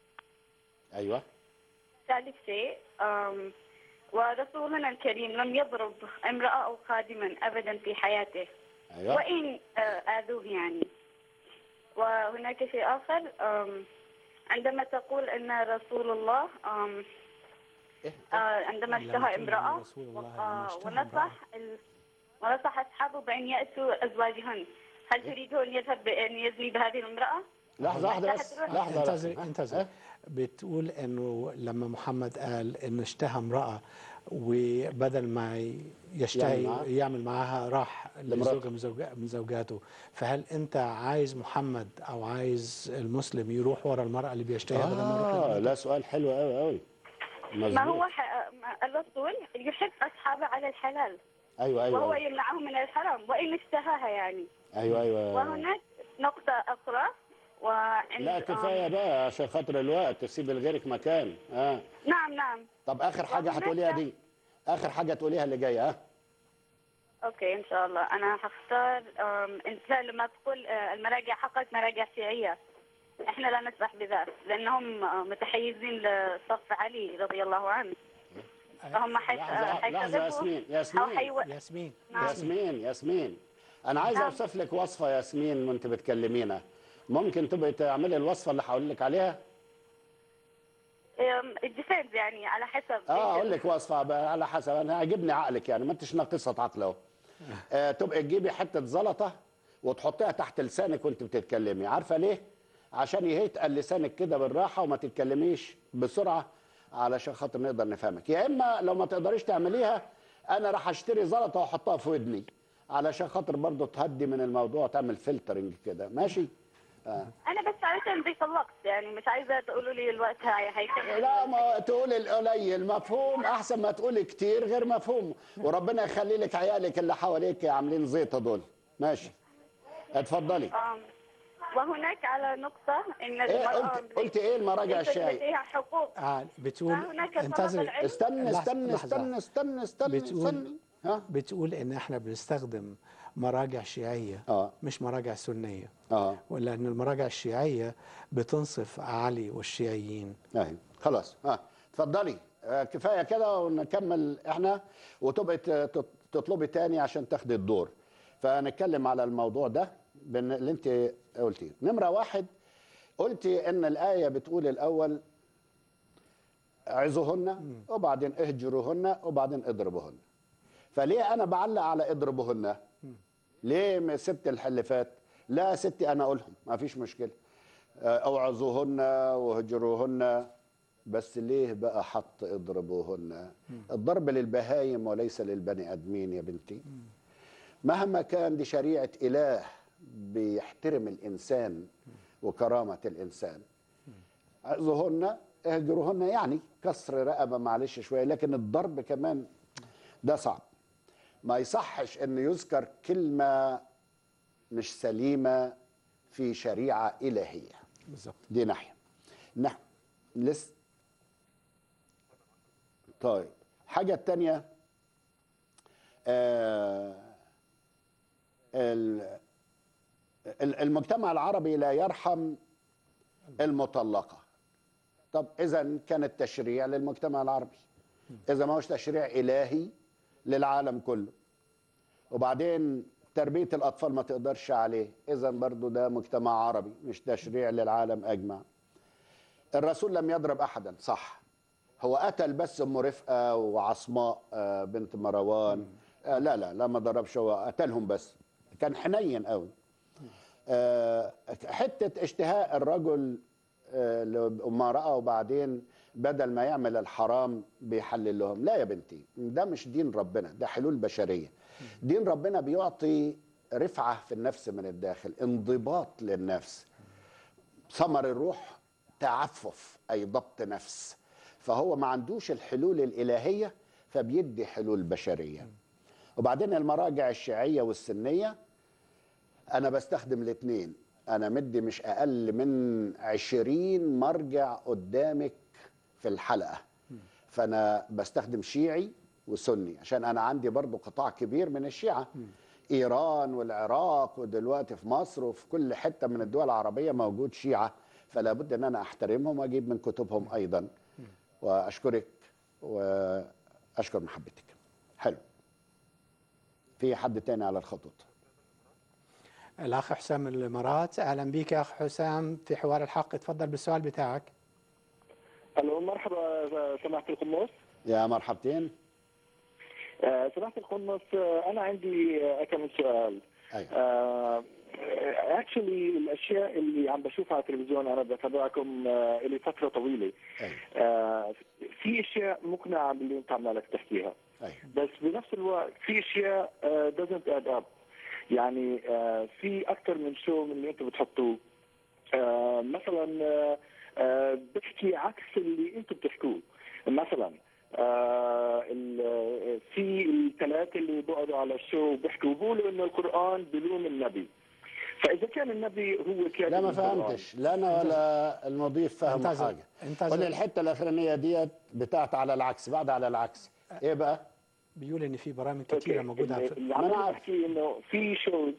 ايوه ثالث شيء أم، ورسولنا الكريم لم يضرب امرأة أو خادما أبدا في حياته ايوه وإن آه، آذوه يعني وهناك شيء آخر أم، عندما تقول أن رسول الله أم، إيه؟ آه، عندما لم اشتهى تقل امرأة رسول الله و- لما آه، اشتهى ونصح ال- ونصح أصحابه بأن يأتوا أزواجهن هل تريده أن يذهب بأن يزني بهذه الامرأة؟ لحظه واحده بس تحت- لحظه انتظر لحظة. انتظر ها؟ بتقول انه لما محمد قال انه اشتهى امراه وبدل ما يشتهي يعمل معاها؟ يعمل معاها راح لمراته. لزوجه من زوجا- من زوجاته فهل انت عايز محمد او عايز المسلم يروح ورا المراه اللي بيشتهيها بدل ما يروح اه لمراته؟ لا سؤال حلو قوي قوي ما هو مظبوط ح... ما- الرسول يحب أصحابه على الحلال ايوه وهو ايوه يمنعهم من الحرام وإن اشتهاها يعني ايوه ايوه وهناك نقطة أخرى وعند لا كفايه بقى عشان خاطر الوقت تسيب لغيرك مكان اه نعم نعم طب اخر حاجه وهناك- هتقوليها دي اخر حاجه تقوليها اللي جايه ها أوكي إن شاء الله أنا هختار أم، أنت لما تقول آه، المراجع حقت مراجع شيعية إحنا لا نسمح بذلك لأنهم آه، متحيزين لصف علي رضي الله عنه فهم حيث لحظه لحظه ياسمين أو ياسمين حيو... ياسمين نعم. ياسمين ياسمين انا عايز نعم. اوصف لك وصفه ياسمين وانت بتكلمينا ممكن تبقي تعملي الوصفه اللي هقول لك عليها الديفنس يعني على حسب اه اقول لك وصفه بقى على حسب انا عاجبني عقلك يعني ما انتش ناقصه عقل اهو آه تبقى تجيبي حته زلطه وتحطيها تحت لسانك وانت بتتكلمي عارفه ليه عشان يتقل لسانك كده بالراحه وما تتكلميش بسرعه علشان خاطر نقدر نفهمك يا اما لو ما تقدريش تعمليها انا راح اشتري زلطه واحطها في ودني علشان خاطر برضه تهدي من الموضوع تعمل فلترنج كده ماشي آه. أنا بس علشان ضيق الوقت يعني مش عايزة تقولوا لي الوقت هاي هيكمل لا ما تقول القليل مفهوم احسن ما تقول كتير غير مفهوم وربنا يخلي لك عيالك اللي حواليك عاملين زيطه دول ماشي اتفضلي آم، وهناك على نقطة إن ايه المرأة قلت قلت ايه المراجع ليست الشاي لديها حقوق آه بتقول فهناك طلب انتظري العلم. استنى لحظة- استنى لحظة. استنى استنى استنى بتقول- استنى ها بتقول ان احنا بنستخدم مراجع شيعيه اه مش مراجع سنيه اه ولان المراجع الشيعيه بتنصف علي والشيعيين اهي خلاص ها اتفضلي آه كفايه كده ونكمل احنا وتبقي ت- ت- تطلبي تاني عشان تاخدي الدور فنتكلم على الموضوع ده بن- اللي انت قلتيه نمره واحد قلتي ان الايه بتقول الاول عظوهن وبعدين اهجروهن وبعدين اضربوهن فليه انا بعلق على اضربوهن ليه ما سبت اللي فات لا يا ستي انا اقولهم ما فيش مشكله آه، اوعظوهن وهجروهن بس ليه بقى حط اضربوهن الضرب للبهايم وليس للبني ادمين يا بنتي مهما كان دي شريعه اله بيحترم الانسان وكرامه الانسان عظوهن اهجروهن يعني كسر رقبه معلش شويه لكن الضرب كمان ده صعب ما يصحش ان يذكر كلمه مش سليمه في شريعه الهيه بالظبط دي ناحيه نحو لس طيب حاجه التانية آه ال- ال- المجتمع العربي لا يرحم المطلقه طب اذا كان التشريع للمجتمع العربي اذا ما هوش تشريع الهي للعالم كله وبعدين تربيه الاطفال ما تقدرش عليه اذا برضو ده مجتمع عربي مش تشريع للعالم اجمع الرسول لم يضرب احدا صح هو قتل بس ام رفقه وعصماء آه، بنت مروان آه، لا لا لا ما ضربش هو قتلهم بس كان حنين قوي آه، حته اشتهاء الرجل آه، لامراه وبعدين بدل ما يعمل الحرام بيحلل لهم لا يا بنتي ده مش دين ربنا ده حلول بشريه دين ربنا بيعطي رفعه في النفس من الداخل انضباط للنفس ثمر الروح تعفف اي ضبط نفس فهو ما عندوش الحلول الالهيه فبيدي حلول بشريه وبعدين المراجع الشيعيه والسنيه انا بستخدم الاثنين انا مدي مش اقل من عشرين مرجع قدامك في الحلقه فانا بستخدم شيعي وسني عشان انا عندي برضو قطاع كبير من الشيعه ايران والعراق ودلوقتي في مصر وفي كل حته من الدول العربيه موجود شيعه فلا بد ان انا احترمهم واجيب من كتبهم ايضا واشكرك واشكر محبتك حلو في حد تاني على الخطوط الاخ حسام من الامارات اهلا بك يا اخ حسام في حوار الحق اتفضل بالسؤال بتاعك الو مرحبا سماحه القمص يا مرحبتين آه، سماحه القمص آه، انا عندي آه، كم من سؤال ايوه اكشلي الاشياء اللي عم بشوفها على التلفزيون انا بتابعكم آه، لي فتره طويله ايوه آه، في اشياء مقنعه باللي انت عمالك تحكيها ايوه بس بنفس الوقت في اشياء آه، doesn't add up يعني آه، في اكثر من شو من اللي انتم بتحطوه آه، مثلا آه، آه، بحكي عكس اللي انتم بتحكوه مثلا آه، ال- في الثلاثه اللي بيقعدوا على الشو بيحكوا بيقولوا انه القران بلوم النبي فاذا كان النبي هو كاتب لا ما القرآن، فهمتش لا انا ولا المضيف فهم انتظر حاجه قول انتظر الحته الاخرانيه ديت بتاعت على العكس بعد على العكس ايه بقى بيقول ان في برامج أوكي. كثيره موجوده اللي في اللي ما عم أنا عارف. بحكي انه في شوز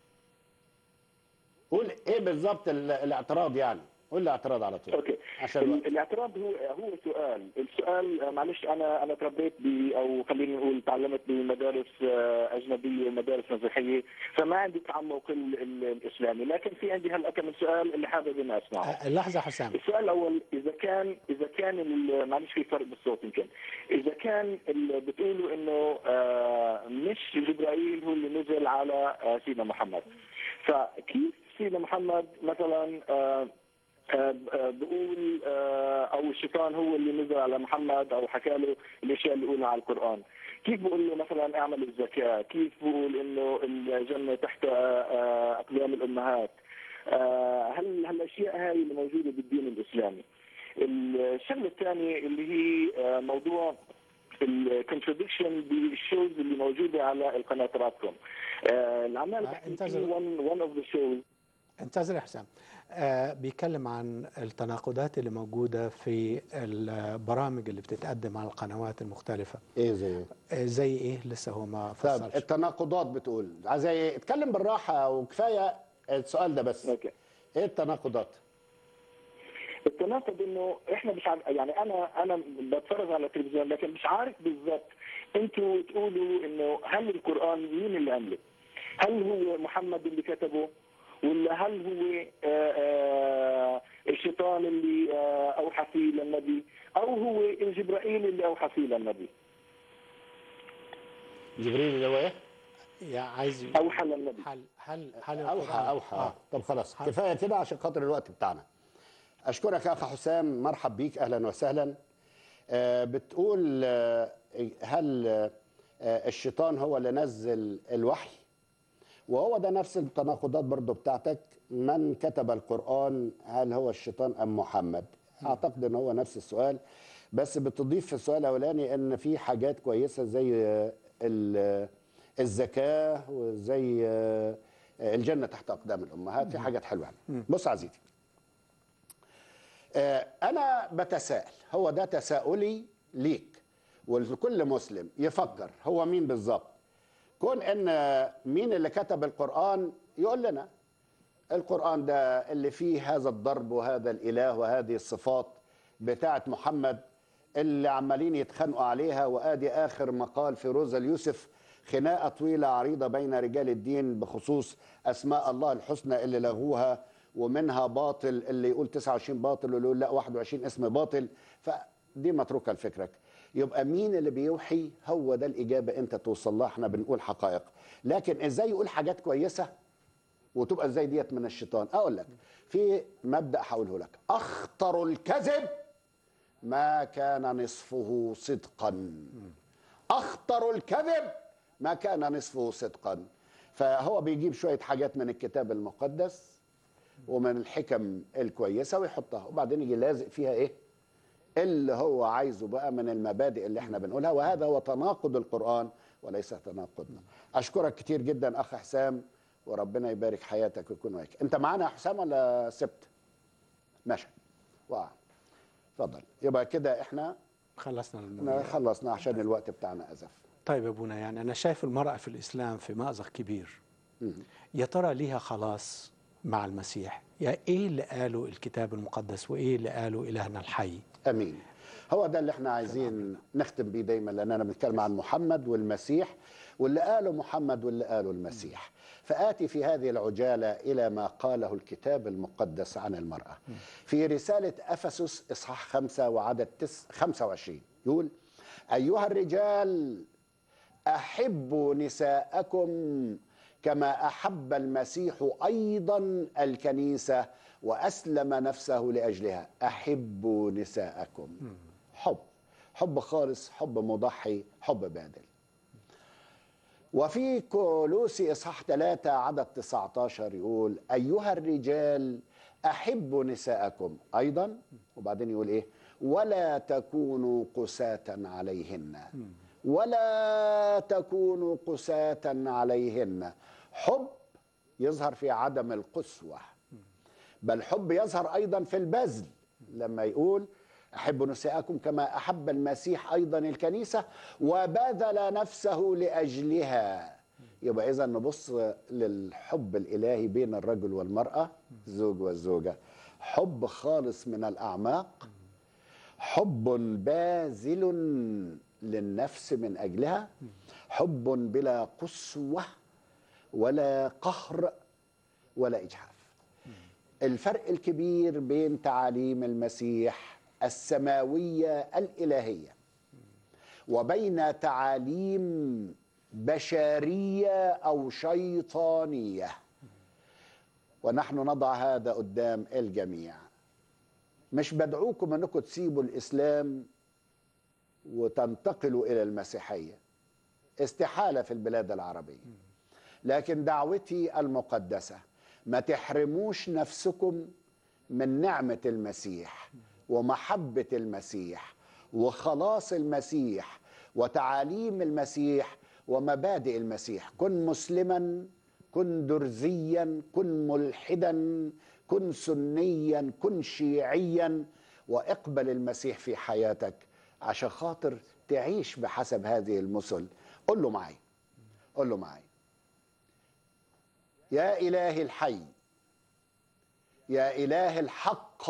قول ايه بالظبط ال- الاعتراض يعني قول لي اعتراض على طول اوكي عشان ال- الوقت. الاعتراض هو هو سؤال السؤال آه، معلش انا انا تربيت ب او خلينا نقول تعلمت بمدارس آه، اجنبيه ومدارس مسيحيه فما عندي تعمق ال- ال- الاسلامي لكن في عندي هلا كم من سؤال اللي حابب اني اسمعه أه، لحظه حسام السؤال الاول اذا كان اذا كان ال- معلش في فرق بالصوت يمكن اذا كان ال- بتقولوا انه آه، مش جبرائيل هو اللي نزل على آه، سيدنا محمد فكيف سيدنا محمد مثلا آه، آه، آه، بقول آه، او الشيطان هو اللي نزل على محمد او حكى له الاشياء اللي يقولها على القران كيف بقول له مثلا اعمل الزكاه كيف بقول انه الجنه تحت آه، اقدام الامهات آه، هل هالاشياء هاي اللي موجوده بالدين الاسلامي الشغله الثانيه اللي هي آه، موضوع الكونتراديكشن بالشوز اللي موجوده على القناه تبعتكم آه، العمال آه، بحكي انتظر. في one one of the shows انتظر يا حسام آه بيتكلم عن التناقضات اللي موجوده في البرامج اللي بتتقدم على القنوات المختلفه ايه زي آه زي ايه لسه هو ما طب فصلش التناقضات بتقول زي ايه اتكلم بالراحه وكفايه السؤال ده بس اوكي ايه التناقضات التناقض انه احنا مش عارف يعني انا انا بتفرج على التلفزيون لكن مش عارف بالضبط انتوا تقولوا انه هل القران مين اللي عمله؟ هل هو محمد اللي كتبه؟ ولا هل هو آه، آه، الشيطان اللي آه، اوحى فيه للنبي؟ او هو جبرائيل اللي اوحى فيه للنبي؟ جبريل اللي هو ايه يا عايز اوحى للنبي هل هل هل اوحى القرآن- اوحى آه. طب خلاص ها. كفايه كده عشان خاطر الوقت بتاعنا اشكرك يا اخ حسام مرحب بيك اهلا وسهلا آه، بتقول آه، هل آه، الشيطان هو اللي نزل الوحي وهو ده نفس التناقضات برضو بتاعتك من كتب القرآن هل هو الشيطان أم محمد أعتقد أن هو نفس السؤال بس بتضيف في السؤال الأولاني أن في حاجات كويسة زي آه، ال- الزكاة وزي آه، الجنة تحت أقدام الأمهات في حاجات حلوة يعني. بص عزيزي آه، أنا بتساءل هو ده تساؤلي ليك ولكل مسلم يفكر هو مين بالظبط كون ان مين اللي كتب القرآن يقول لنا القرآن ده اللي فيه هذا الضرب وهذا الإله وهذه الصفات بتاعت محمد اللي عمالين يتخانقوا عليها وادي اخر مقال في روزا اليوسف خناقه طويله عريضه بين رجال الدين بخصوص اسماء الله الحسنى اللي لغوها ومنها باطل اللي يقول 29 باطل واللي يقول لا 21 اسم باطل فدي متروكه لفكرك يبقى مين اللي بيوحي هو ده الاجابه انت توصل لها احنا بنقول حقائق لكن ازاي يقول حاجات كويسه وتبقى ازاي ديت من الشيطان اقول لك في مبدا هقوله لك اخطر الكذب ما كان نصفه صدقا اخطر الكذب ما كان نصفه صدقا فهو بيجيب شويه حاجات من الكتاب المقدس ومن الحكم الكويسه ويحطها وبعدين يجي لازق فيها ايه اللي هو عايزه بقى من المبادئ اللي احنا بنقولها وهذا هو تناقض القرآن وليس تناقضنا أشكرك كتير جدا أخ حسام وربنا يبارك حياتك ويكون وياك أنت معانا يا حسام ولا سبت ماشي واو اتفضل يبقى كده احنا خلصنا الموضوع احنا خلصنا عشان الوقت بتاعنا أزف طيب يا ابونا يعني انا شايف المراه في الاسلام في مأزق كبير يا ترى ليها خلاص مع المسيح يا ايه اللي قاله الكتاب المقدس وايه اللي قاله الهنا الحي امين هو ده اللي احنا عايزين نختم بيه دايما لاننا بنتكلم عن محمد والمسيح واللي قاله محمد واللي قاله المسيح فآتي في هذه العجالة إلى ما قاله الكتاب المقدس عن المرأة في رسالة أفسس إصحاح خمسة وعدد تس 25 يقول أيها الرجال أحبوا نساءكم كما أحب المسيح أيضا الكنيسة وأسلم نفسه لأجلها أحبوا نساءكم حب حب خالص حب مضحي حب باذل وفي كولوسي إصحاح 3 عدد 19 يقول أيها الرجال أحبوا نساءكم أيضا وبعدين يقول إيه ولا تكونوا قساة عليهن ولا تكونوا قساة عليهن حب يظهر في عدم القسوة بل حب يظهر أيضا في البذل لما يقول أحب نساءكم كما أحب المسيح أيضا الكنيسة وبذل نفسه لأجلها يبقى إذا نبص للحب الإلهي بين الرجل والمرأة الزوج والزوجة حب خالص من الأعماق حب باذل للنفس من أجلها حب بلا قسوة ولا قهر ولا إجحاف الفرق الكبير بين تعاليم المسيح السماوية الإلهية وبين تعاليم بشرية أو شيطانية ونحن نضع هذا قدام الجميع مش بدعوكم أنكم تسيبوا الإسلام وتنتقلوا إلى المسيحية استحالة في البلاد العربية لكن دعوتي المقدسة ما تحرموش نفسكم من نعمة المسيح ومحبة المسيح وخلاص المسيح وتعاليم المسيح ومبادئ المسيح كن مسلما كن درزيا كن ملحدا كن سنيا كن شيعيا واقبل المسيح في حياتك عشان خاطر تعيش بحسب هذه المثل قل له معي قل له معي يا إله الحي يا إله الحق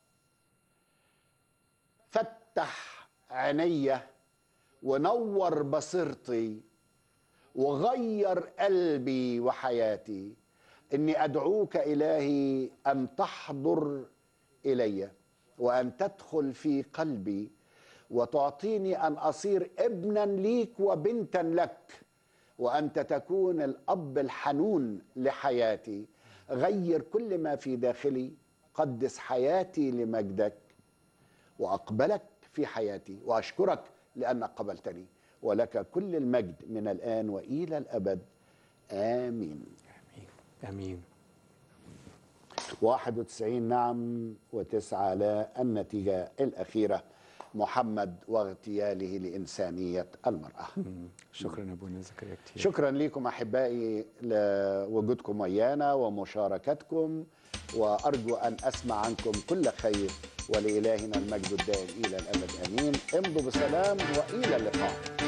فتح عيني ونور بصيرتي وغير قلبي وحياتي اني ادعوك الهي ان تحضر الي وان تدخل في قلبي وتعطيني ان اصير ابنا ليك وبنتا لك وانت تكون الاب الحنون لحياتي غير كل ما في داخلي قدس حياتي لمجدك واقبلك في حياتي واشكرك لانك قبلتني ولك كل المجد من الان والى الابد امين امين 91 نعم وتسعة لا النتيجة الأخيرة محمد واغتياله لإنسانية المرأة شكرا يا ابونا زكريا كتير شكرا لكم أحبائي لوجودكم ويانا ومشاركتكم وأرجو أن أسمع عنكم كل خير ولإلهنا المجد الدائم إلى الأبد آمين امضوا بسلام وإلى اللقاء